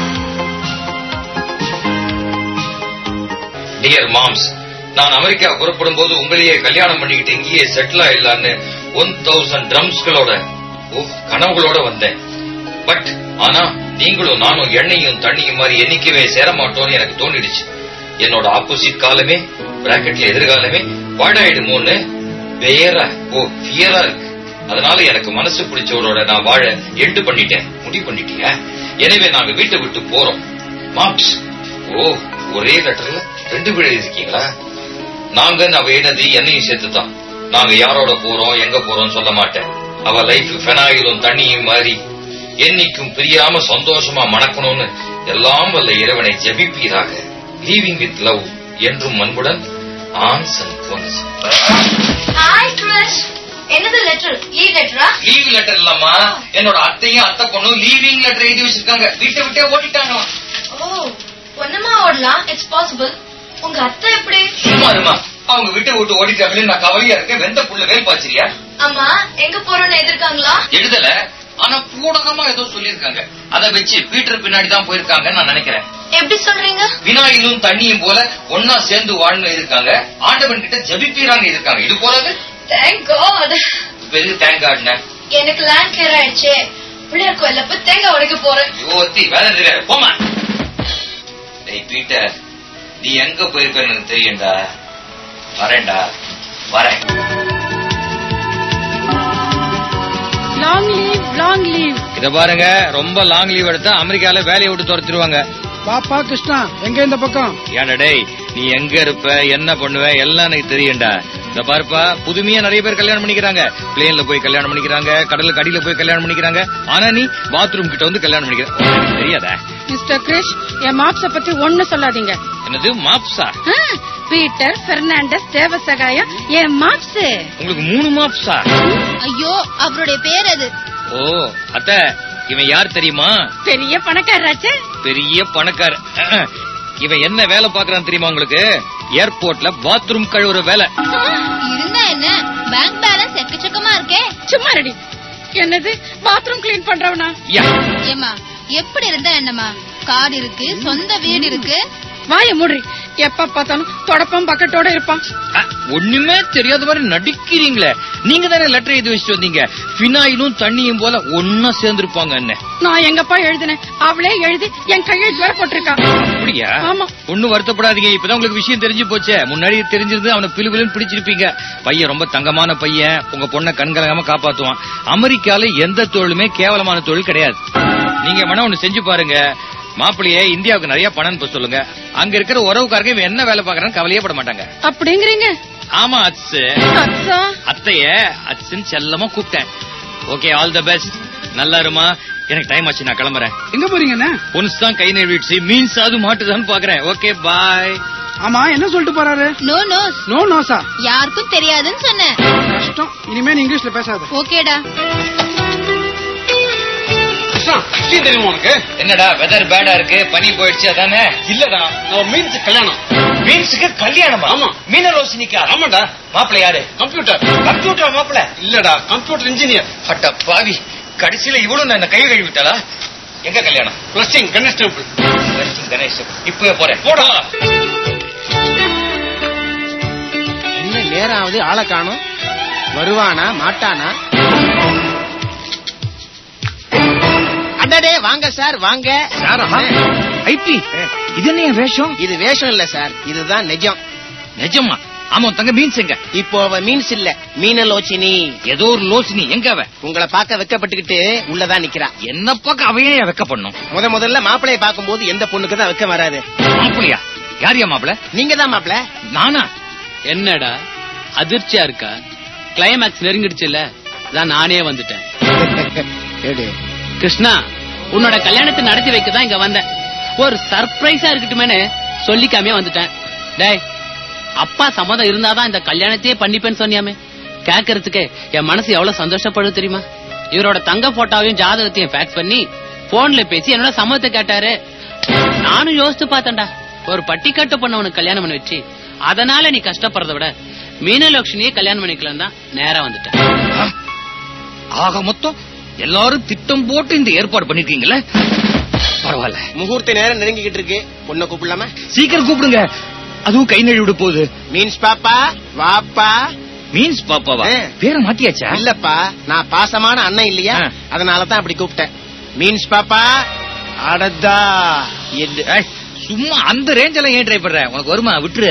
டியர் மாம்ஸ் நான் அமெரிக்கா புறப்படும் போது உங்களையே கல்யாணம் பண்ணிக்கிட்டு இங்கேயே செட்டில் ஆயிடலான்னு ஒன் தௌசண்ட் ட்ரம்ஸ்களோட கனவுகளோட வந்தேன் பட் ஆனா நீங்களும் நானும் எண்ணெயும் தண்ணியும் மாதிரி என்னைக்குமே சேர மாட்டோம்னு எனக்கு தோணிடுச்சு என்னோட ஆப்போசிட் காலமே பிராக்கெட்ல எதிர்காலமே பாழாயிடுமோன்னு வேற ஓ ஃபியரா இருக்கு அதனால எனக்கு மனசு பிடிச்சவரோட நான் வாழ எண்டு பண்ணிட்டேன் முடிவு பண்ணிட்டீங்க எனவே நாங்க வீட்டை விட்டு போறோம் மார்க்ஸ் ஓ ஒரே லெட்டர்ல ரெண்டு பேர் எழுதிருக்கீங்களா நாங்க அவ என்னது என்னையும் சேர்த்து தான் நாங்க யாரோட போறோம் எங்க போறோம் சொல்ல மாட்டேன் அவ லைஃப் ஃபெனாயிலும் தண்ணியும் மாறி என்னைக்கும் பிரியாம சந்தோஷமா மணக்கணும்னு எல்லாம் வல்ல இறைவனை ஜெபிப்பீராக லீவிங் வித் லவ் என்றும் அன்புடன் ஆன்ஸ் அண்ட் குவன்ஸ் ஹாய் கிறிஸ் என்னது லெட்டர் லீவ் லெட்டரா லீவ் லெட்டர் இல்லாமா என்னோட அத்தையும் அத்தை பொண்ணும் லீவிங் லெட்டர் எழுதி வச்சிருக்காங்க வீட்டை விட்டே ஓட்டிட்டாங்களாம் ஓ பொண்ணுமா ஓடலாம் இட்ஸ் பாசிபிள் உங்க அத்தை எப்படி சும்மா இருமா அவங்க வீட்டை விட்டு ஓடிட்டாங்களே நான் கவலையா இருக்கேன் வெந்த புள்ள வேல் பாச்சிரியா அம்மா எங்க போறோம்னு எதிர்க்காங்களா எழுதல ஆனா பூடகமா ஏதோ சொல்லிருக்காங்க அத வச்சு பீட்டர் பின்னாடி தான் போயிருக்காங்கன்னு நான் நினைக்கிறேன் எப்படி சொல்றீங்க வினாயிலும் தண்ணியும் போல ஒன்னா சேர்ந்து வாழ்ந்து இருக்காங்க ஆண்டவன் கிட்ட ஜபிப்பீராங்க இருக்காங்க இது போலது தேங்க் காட் வெகு தேங்க் காட்ன எனக்கு லேண்ட் கிளியர் ஆயிடுச்சு பிள்ளையார் கோயில்ல போய் தேங்காய் உடைக்க போறேன் யோத்தி வேலை தெரியாது போமா டேய் பீட்டர் நீ எங்க போயிருப்பேன்னு எனக்கு தெரியும்டா வரேன்டா வரேன் லாங் லீவ் லாங் லீவ் இத பாருங்க ரொம்ப லாங் லீவ் எடுத்தா அமெரிக்கால வேலையை விட்டு துரத்திடுவாங்க பாப்பா கிருஷ்ணா எங்க இந்த பக்கம் ஏன்டா டேய் நீ எங்க இருப்ப என்ன பண்ணுவ எல்லாம் எனக்கு தெரியும்டா இந்த பாருப்பா புதுமையா நிறைய பேர் கல்யாணம் பண்ணிக்கிறாங்க பிளேன்ல போய் கல்யாணம் பண்ணிக்கிறாங்க கடலுக்கு அடியில போய் கல்யாணம் பண்ணிக்கிறாங்க ஆனா நீ பாத்ரூம் கிட்ட வந்து கல்யாணம் பண்ணிக்கிற உனக்கு தெரியாதா மிஸ்டர் கிரிஷ் என் மாப்ஸ பத்தி ஒண்ணு சொல்லாதீங்க என்னது மாப்ஸா ஆ, பீட்டர் பெர்னாண்டஸ் தேவசகாயம் என் மாப்ஸ் உங்களுக்கு மூணு மாப்ஸா ஐயோ அவருடைய பேர் அது ஓ அத்த இவன் யார் தெரியுமா பெரிய பணக்காரராச்சே பெரிய பணக்கார இவன் என்ன வேலை பாக்குறான் தெரியுமா உங்களுக்கு ஏர்போர்ட்ல பாத்ரூம் கழுவுற வேலை இருந்தா என்ன பேங்க் பேலன்ஸ் எக்கச்சக்கமா இருக்கே சும்மா ரெடி என்னது பாத்ரூம் கிளீன் பண்றவனா யா ஏமா எப்படி இருந்தா என்னம்மா கார் இருக்கு சொந்த வீடு இருக்கு வாய மூடுறி எப்ப பார்த்தாலும் தொடப்பம் பக்கெட்டோட இருப்பான் அ, ஒண்ணுமே தெரியாத மாதிரி நடிக்கிறீங்களே நீங்க தானே லெட்டர் எழுதி வச்சுட்டு வந்தீங்க பினாயிலும் தண்ணியும் போல ஒன்னா சேர்ந்திருப்பாங்க என்ன நான் எங்கப்பா எழுதினேன் அவளே எழுதி என் கையெழுத்து வேற போட்டிருக்கா அப்படியா ஆமா. ஒண்ணும் வருத்தப்படாதீங்க இப்பதான் உங்களுக்கு விஷயம் தெரிஞ்சு போச்சே முன்னாடி தெரிஞ்சிருந்து அவனை பிளு பிளுன்னு பிடிச்சிருப்பீங்க பையன் ரொம்ப தங்கமான பையன் உங்க பொண்ணை கண்கலங்காம காப்பாத்துவான் அமெரிக்கால எந்த தொழிலுமே கேவலமான தொழில் கிடையாது நீங்க வேணா ஒண்ணு செஞ்சு பாருங்க மாப்பிள்ளையே இந்தியாவுக்கு நிறைய பணம் அனுப்ப சொல்லுங்க அங்க இருக்கிற உறவுக்காரங்க இவன் என்ன வேலை பாக்குறான்னு கவலையே பட மாட்டாங்க அப்படிங்கிறீங்க ஆமா அச்சு அச்சா அத்தைய அச்சுன்னு செல்லமா கூப்பிட்டேன் ஓகே ஆல் த பெஸ்ட் நல்லா இருமா எனக்கு டைம் ஆச்சு நான் கிளம்புறேன் எங்க போறீங்கண்ணே பொன்ஸ் தான் கை நழுவிடுச்சு மீன்ஸ் அது மாட்டுதான்னு பாக்குறேன் ஓகே பாய் ஆமா என்ன சொல்லிட்டு போறாரு நோ நோஸ் நோ நோசா யாருக்கும் தெரியாதுன்னு சொன்னேன் கஷ்டம் இனிமே நீ இங்கிலீஷ்ல பேசாத ஓகேடா கிருஷ்ணா விஷயம் தெரியுமா உனக்கு என்னடா வெதர் பேடா இருக்கு பனி போயிடுச்சு அதானே இல்லடா நம்ம மீன்ஸ் கல்யாணம் மீன்ஸுக்கு கல்யாணமா ஆமா. மீன ரோஷினிக்கா ஆமாடா மாப்பிள்ள யாரு கம்ப்யூட்டர் கம்ப்யூட்டர் மாப்பிள்ள இல்லடா கம்ப்யூட்டர் இன்ஜினியர் அட்ட பாவி கடைசியில இவ்வளவு நான் கை கழுவி விட்டாளா எங்க கல்யாணம் பிளஸ்டிங் கணேஷ் டெம்பிள் வெஸ்டிங் கணேஷ் இப்பவே போறேன் போடா என்ன நேரம் ஆகுது ஆளை காணும் வருவானா மாட்டானா அடடே வாங்க சார் வாங்க ஐபி இது என்ன என் வேஷம் இது வேஷம் இல்ல சார் இதுதான் நிஜம் நிஜமா ஆமா உன் தங்க மீன்ஸ் எங்க இப்போ அவ மீன்ஸ் இல்ல மீனலோச்சினி ஏதோ ஒரு லோசினி எங்க அவ உங்களை பார்க்க வெக்கப்பட்டுக்கிட்டு உள்ளதான் நிக்கிறா என்ன பக்கம் அவையே வெக்க பண்ணும் முத முதல்ல மாப்பிளைய பார்க்கும்போது எந்த பொண்ணுக்கு தான் வெக்க வராது மாப்பிளையா யாரியா மாப்பிள நீங்க தான் மாப்பிள நானா என்னடா அதிர்ச்சியா இருக்கா கிளைமேக்ஸ் நெருங்கிடுச்சுல்ல தான் நானே வந்துட்டேன் கிருஷ்ணா உன்னோட கல்யாணத்தை நடத்தி வைக்க தான் இங்க வந்தேன் ஒரு சர்ப்ரைஸா இருக்கட்டுமேனு சொல்லிக்காமே வந்துட்டேன் டேய் அப்பா சம்மதம் இருந்தாதான் இந்த கல்யாணத்தையே பண்ணிப்பேன்னு சொன்னியாமே கேட்கறதுக்கு என் மனசு எவ்வளவு சந்தோஷப்படுது தெரியுமா இவரோட தங்க போட்டோவையும் ஜாதகத்தையும் ஃபேக்ஸ் பண்ணி போன்ல பேசி என்னோட சம்மதத்தை கேட்டாரு நானும் யோசிச்சு பார்த்தேன்டா ஒரு பட்டிக்காட்டு பண்ணவனுக்கு கல்யாணம் பண்ணி வச்சு அதனால நீ கஷ்டப்படுறத விட மீனலட்சுமியே கல்யாணம் பண்ணிக்கலாம் தான் நேரா வந்துட்டேன் ஆக மொத்தம் எல்லாரும் திட்டம் போட்டு இந்த ஏற்பாடு பண்ணிருக்கீங்களே பரவாயில்ல முகூர்த்த நேரம் நெருங்கிக்கிட்டு இருக்கு பொண்ணை கூப்பிடலாமா சீக்கிரம் கூப்பிடுங்க அதுவும் கை நழுவி விட போகுது மீன்ஸ் பாப்பா வாப்பா மீன்ஸ் பாப்பாவா ஆ. பேரை மாத்தியாச்சா இல்லப்பா நான் பாசமான அண்ணன் இல்லையா ஆ. அதனாலதான் அப்படி கூப்பிட்டேன் மீன்ஸ் பாப்பா அடதா எது ஏய், சும்மா அந்த ரேஞ்ச் எல்லாம் ஏன் ட்ரை பண்ற உனக்கு வருமா விட்டுரு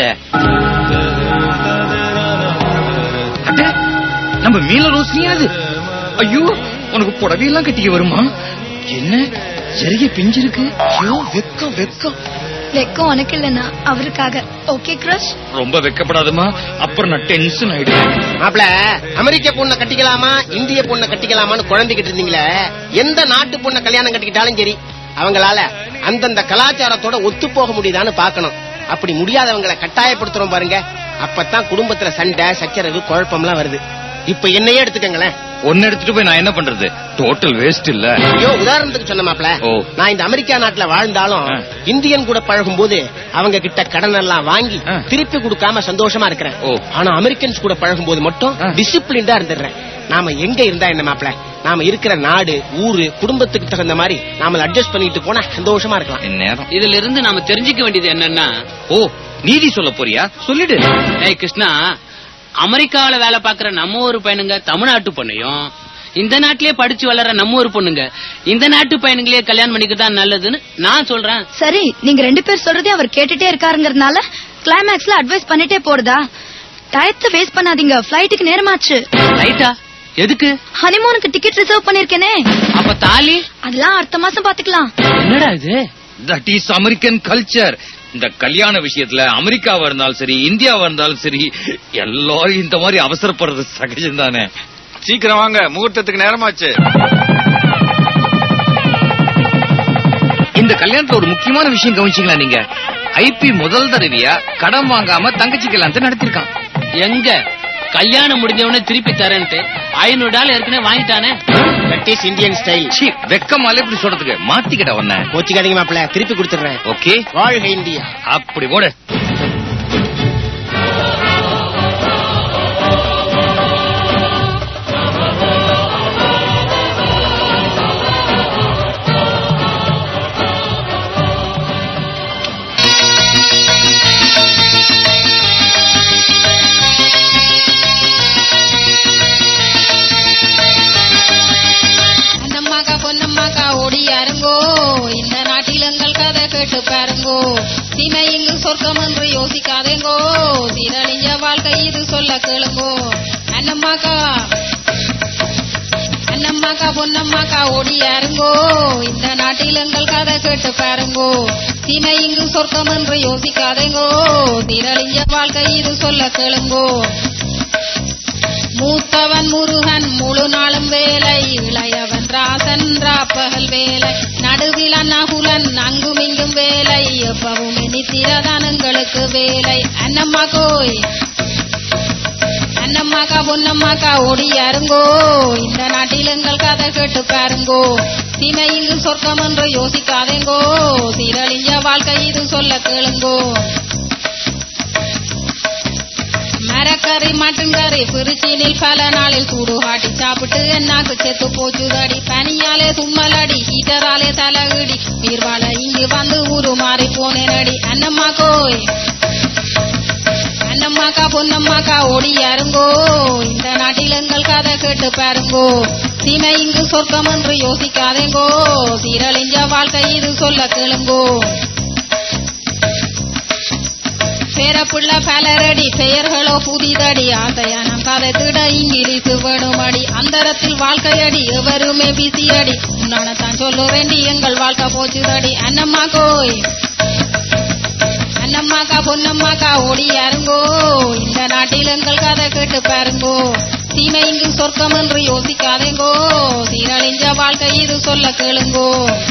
அட, நம்ம மீன ரோஷினியா அது ஐயோ உனக்கு புடவையெல்லாம் கட்டிக்க வருமா என்ன ஜரிய பிஞ்சிருக்கு ஐயோ வெக்கம் வெக்கம் வெக்கம் உனக்கு இல்லைன்னா அவருக்காக ஓகே கிரஷ் ரொம்ப வெக்கப்படாதமா அப்புறம் நான் டென்ஷன் ஆயிடுவேன் மாப்ள அமெரிக்க பொண்ணை கட்டிக்கலாமா இந்திய பொண்ணை கட்டிக்கலாமான்னு குழம்பிக்கிட்டு இருந்தீங்களே எந்த நாட்டு பொண்ணை கல்யாணம் கட்டிக்கிட்டாலும் சரி அவங்களால அந்தந்த கலாச்சாரத்தோட ஒத்து போக முடியுதான்னு பார்க்கணும் அப்படி முடியாதவங்களை கட்டாயப்படுத்துறோம் பாருங்க அப்பதான் குடும்பத்துல சண்டை சச்சரவு குழப்பம்லாம் வருது இப்ப என்னையே எடுத்துக்கங்களேன் ஒன்னு எடுத்துட்டு போய் நான் என்ன பண்றது டோட்டல் வேஸ்ட் இல்ல ஐயோ உதாரணத்துக்கு சொன்ன மாப்ள ஓ. நான் இந்த அமெரிக்கா நாட்டுல வாழ்ந்தாலும் ஆ. இந்தியன் கூட பழகும் போது அவங்க கிட்ட கடன் எல்லாம் வாங்கி ஆ. திருப்பி கொடுக்காம சந்தோஷமா இருக்கிறேன் ஓ. ஆனா அமெரிக்கன்ஸ் கூட பழகும் போது மட்டும் ஆ. டிசிப்ளின்டா இருந்துடுறேன் நாம எங்க இருந்தா என்ன மாப்ள நாம இருக்கிற நாடு ஊரு குடும்பத்துக்கு தகுந்த மாதிரி நாம அட்ஜஸ்ட் பண்ணிட்டு போனா சந்தோஷமா இருக்கலாம் நேரம் இதுல இருந்து நாம தெரிஞ்சுக்க வேண்டியது என்னன்னா ஓ நீதி சொல்ல போறியா சொல்லிடு ஏய் கிருஷ்ணா அமெரிக்காவில வேலை பார்க்கற நம்ம ஒரு பையனுங்க தமிழ்நாட்டு பொண்ணையும் இந்த நாட்டிலேயே படிச்சு வளர்ற நம்ம ஒரு பொண்ணுங்க இந்த நாட்டு பையனுங்களே கல்யாணம் பண்ணிக்கிட்டா நல்லதுன்னு நான் சொல்றேன் சரி நீங்க ரெண்டு பேர் சொல்றதே அவர் கேட்டுட்டே இருக்காருங்கறதுனால கிளைமேக்ஸ்ல அட்வைஸ் பண்ணிட்டே போறதா டயத்தை வேஸ்ட் பண்ணாதீங்க ஃபிளைட்டுக்கு நேரமாச்சு ரைட்டா எதுக்கு ஹனிமூனுக்கு டிக்கெட் ரிசர்வ் பண்ணிருக்கேனே அப்ப தாலி அதெல்லாம் அடுத்த மாசம் பாத்துக்கலாம் என்னடா இது தட் இஸ் அமெரிக்கன் கல்ச்சர் இந்த கல்யாண விஷயத்துல அமெரிக்காவா இருந்தாலும் சரி இந்தியாவா இருந்தாலும் சரி எல்லாரும் இந்த மாதிரி அவசரப்படுறது சகஜம் தானே சீக்கிரம் வாங்க முகூர்த்தத்துக்கு நேரமாச்சு இந்த கல்யாணத்துல ஒரு முக்கியமான விஷயம் கவனிச்சீங்களா நீங்க ஐபி முதல் தடவையா கடன் வாங்காம தங்கச்சி கல்யாணத்தை நடத்திருக்கான் எங்க கல்யாணம் முடிஞ்சவனே திருப்பி தரேன்ட்டு ஐநூறு டாலர் ஏற்கனவே வாங்கிட்டானே தட் இஸ் இந்தியன் ஸ்டைல் சீ, வெக்கமாலே இப்படி சொல்றதுக்கு மாத்திக்கிட்ட உன்ன கோச்சிக்காதீங்க மாப்ள திருப்பி கொடுத்துடுறேன் ஓகே வாழ்க இந்தியா அப்படி போடு அண்ணம்மாக்கா பொன்னம்மாக்கா ஓடியாருங்கோ இந்த நாட்டில் எங்கள் கதை கேட்டு பாருங்கோ சீமை இங்கு சொர்க்கம் என்று யோசிக்காதேங்கோ சீரழிஞ்ச வாழ்க்கை இது சொல்ல கேளுங்கோ அண்ணம்மாக்கா அண்ணம்மாக்கா பொன்னம்மாக்கா ஓடியாருங்கோ இந்த நாட்டில் எங்கள் கதை கேட்டு பாருங்கோ சீமை இங்கு சொர்க்கம் என்று யோசிக்காதேங்கோ சீரழிஞ்ச வாழ்க்கை இது சொல்ல கேளுங்கோ மூத்தவன் முருகன் முழு நாளும் வேலை இளையவன் ராசன் ராப்பகல் வேலை நடுவில் அன்னகுலன் அங்கும் இங்கும் வேலை எப்பவும் நித்திரதானங்களுக்கு வேலை அன்னம்மா கோய் அன்னம்மாக்கா பொன்னம்மாக்கா ஓடியாருங்கோ இந்த நாட்டில் எங்கள் கதை கேட்டு பாருங்கோ சீமை இங்கு சொர்க்கம் என்று யோசிக்காதேங்கோ சீரழிஞ்ச வாழ்க்கை இது சொல்ல கேளுங்கோ மரக்கறி மட்டுங்கறி பிரிச்சினில் பல நாளில் சூடு காட்டி சாப்பிட்டு என்னாக்கு செத்து போச்சுதடி பனியாலே தும்மலடி ஹீட்டராலே தலகிடி உயிர்வாழ இங்கு வந்து ஊரு மாறி போனேனடி அண்ணம்மா கோய் அண்ணம்மாக்கா பொன்னம்மாக்கா ஓடி யாருங்கோ இந்த நாட்டில் எங்கள் கதை கேட்டு பாருங்கோ சீமை இங்கு சொர்க்கம் என்று யோசிக்காதேங்கோ சீரழிஞ்ச வாழ்க்கை இது சொல்ல கேளுங்கோ பேரப்புள்ள பலரடி பெயர்களோ புதிதடி ஆசையான கதை திட இங்கிலீஷு வேணுமடி அந்தரத்தில் வாழ்க்கையடி எவருமே பிசியடி உன்னானத்தான் சொல்லுறேண்டி எங்கள் வாழ்க்கை போச்சுதடி அண்ணம்மா கோய் அண்ணம்மாக்கா பொன்னம்மாக்கா ஓடி யாருங்கோ இந்த நாட்டில் எங்கள் கதை கேட்டு பாருங்கோ சீமை இங்கு சொர்க்கம் என்று யோசிக்காதேங்கோ சீரழிஞ்ச வாழ்க்கை இது சொல்ல கேளுங்கோ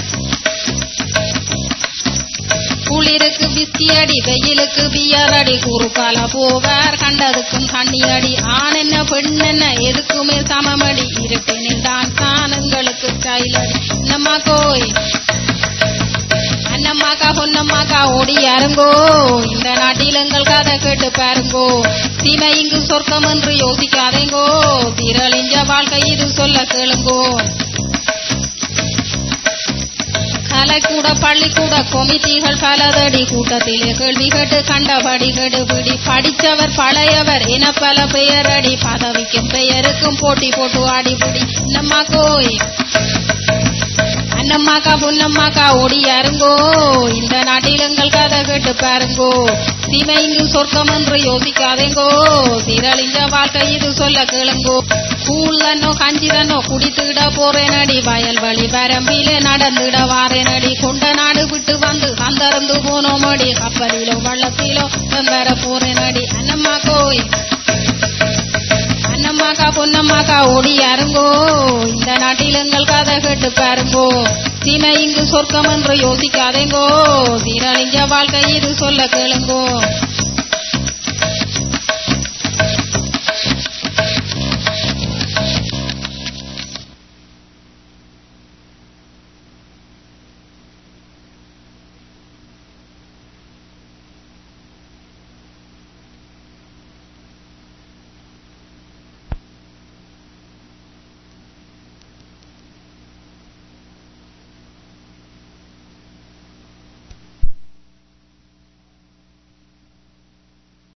குளிருக்கு பிஸ்கி அடி வெயிலுக்கு பியர் அடி குறுக்கால போவார் கண்டதுக்கும் கண்ணீர் அடி ஆண் என்ன பெண் என்ன எதுக்குமே சமமடி இருப்பினில் தான் தான் எங்களுக்கு ஸ்டைல் அடி நம்மா கோய் அண்ணம்மாக்கா பொன்னம்மாக்கா ஓடி யாருங்கோ இந்த நாட்டில் எங்கள் கதை கேட்டு பாருங்கோ சீமை இங்கு சொர்க்கம் என்று யோசிக்காதேங்கோ திரளிஞ்ச வாழ்க்கை இது சொல்ல கேளுங்கோ கலைக்கூட பள்ளிக்கூட கொமிட்டிகள் பலதடி கூட்டத்திலே கேள்வி கேட்டு கண்டபடி கெடுபிடி படித்தவர் பழையவர் என பல பெயரடி பதவிக்கும் பெயருக்கும் போட்டி போட்டு ஆடிபிடி நம்மா கோய் அண்ணம்மாக்கா பொன்னம்மாக்கா ஓடி யாருங்கோ இந்த நாட்டில் எங்கள் கதை கேட்டு பாருங்கோ சீமை இங்கு சொர்க்கம் என்று யோசிக்காதேங்கோ சீரழிஞ்ச வாழ்க்கை இது சொல்ல கேளுங்கோ கூழ்தன்னோ கஞ்சிதன்னோ குடித்துட போறேனடி வயல் வழி வரம்பிலே நடந்துட வாரேனடி கொண்ட நாடு விட்டு வந்து வந்தறந்து போனோமடி கப்பலிலோ வள்ளத்திலோ வர போறேனடி அண்ணம்மா கோய் அண்ணம்மாக்கா பொன்னம்மாக்கா ஓடி யாருங்கோ இந்த நாட்டில் எங்கள் கதை கேட்டு பாருங்கோ சீமை இங்கு சொர்க்கம் என்று யோசிக்காதேங்கோ சீரழிஞ்ச வாழ்க்கை இது சொல்ல கேளுங்கோ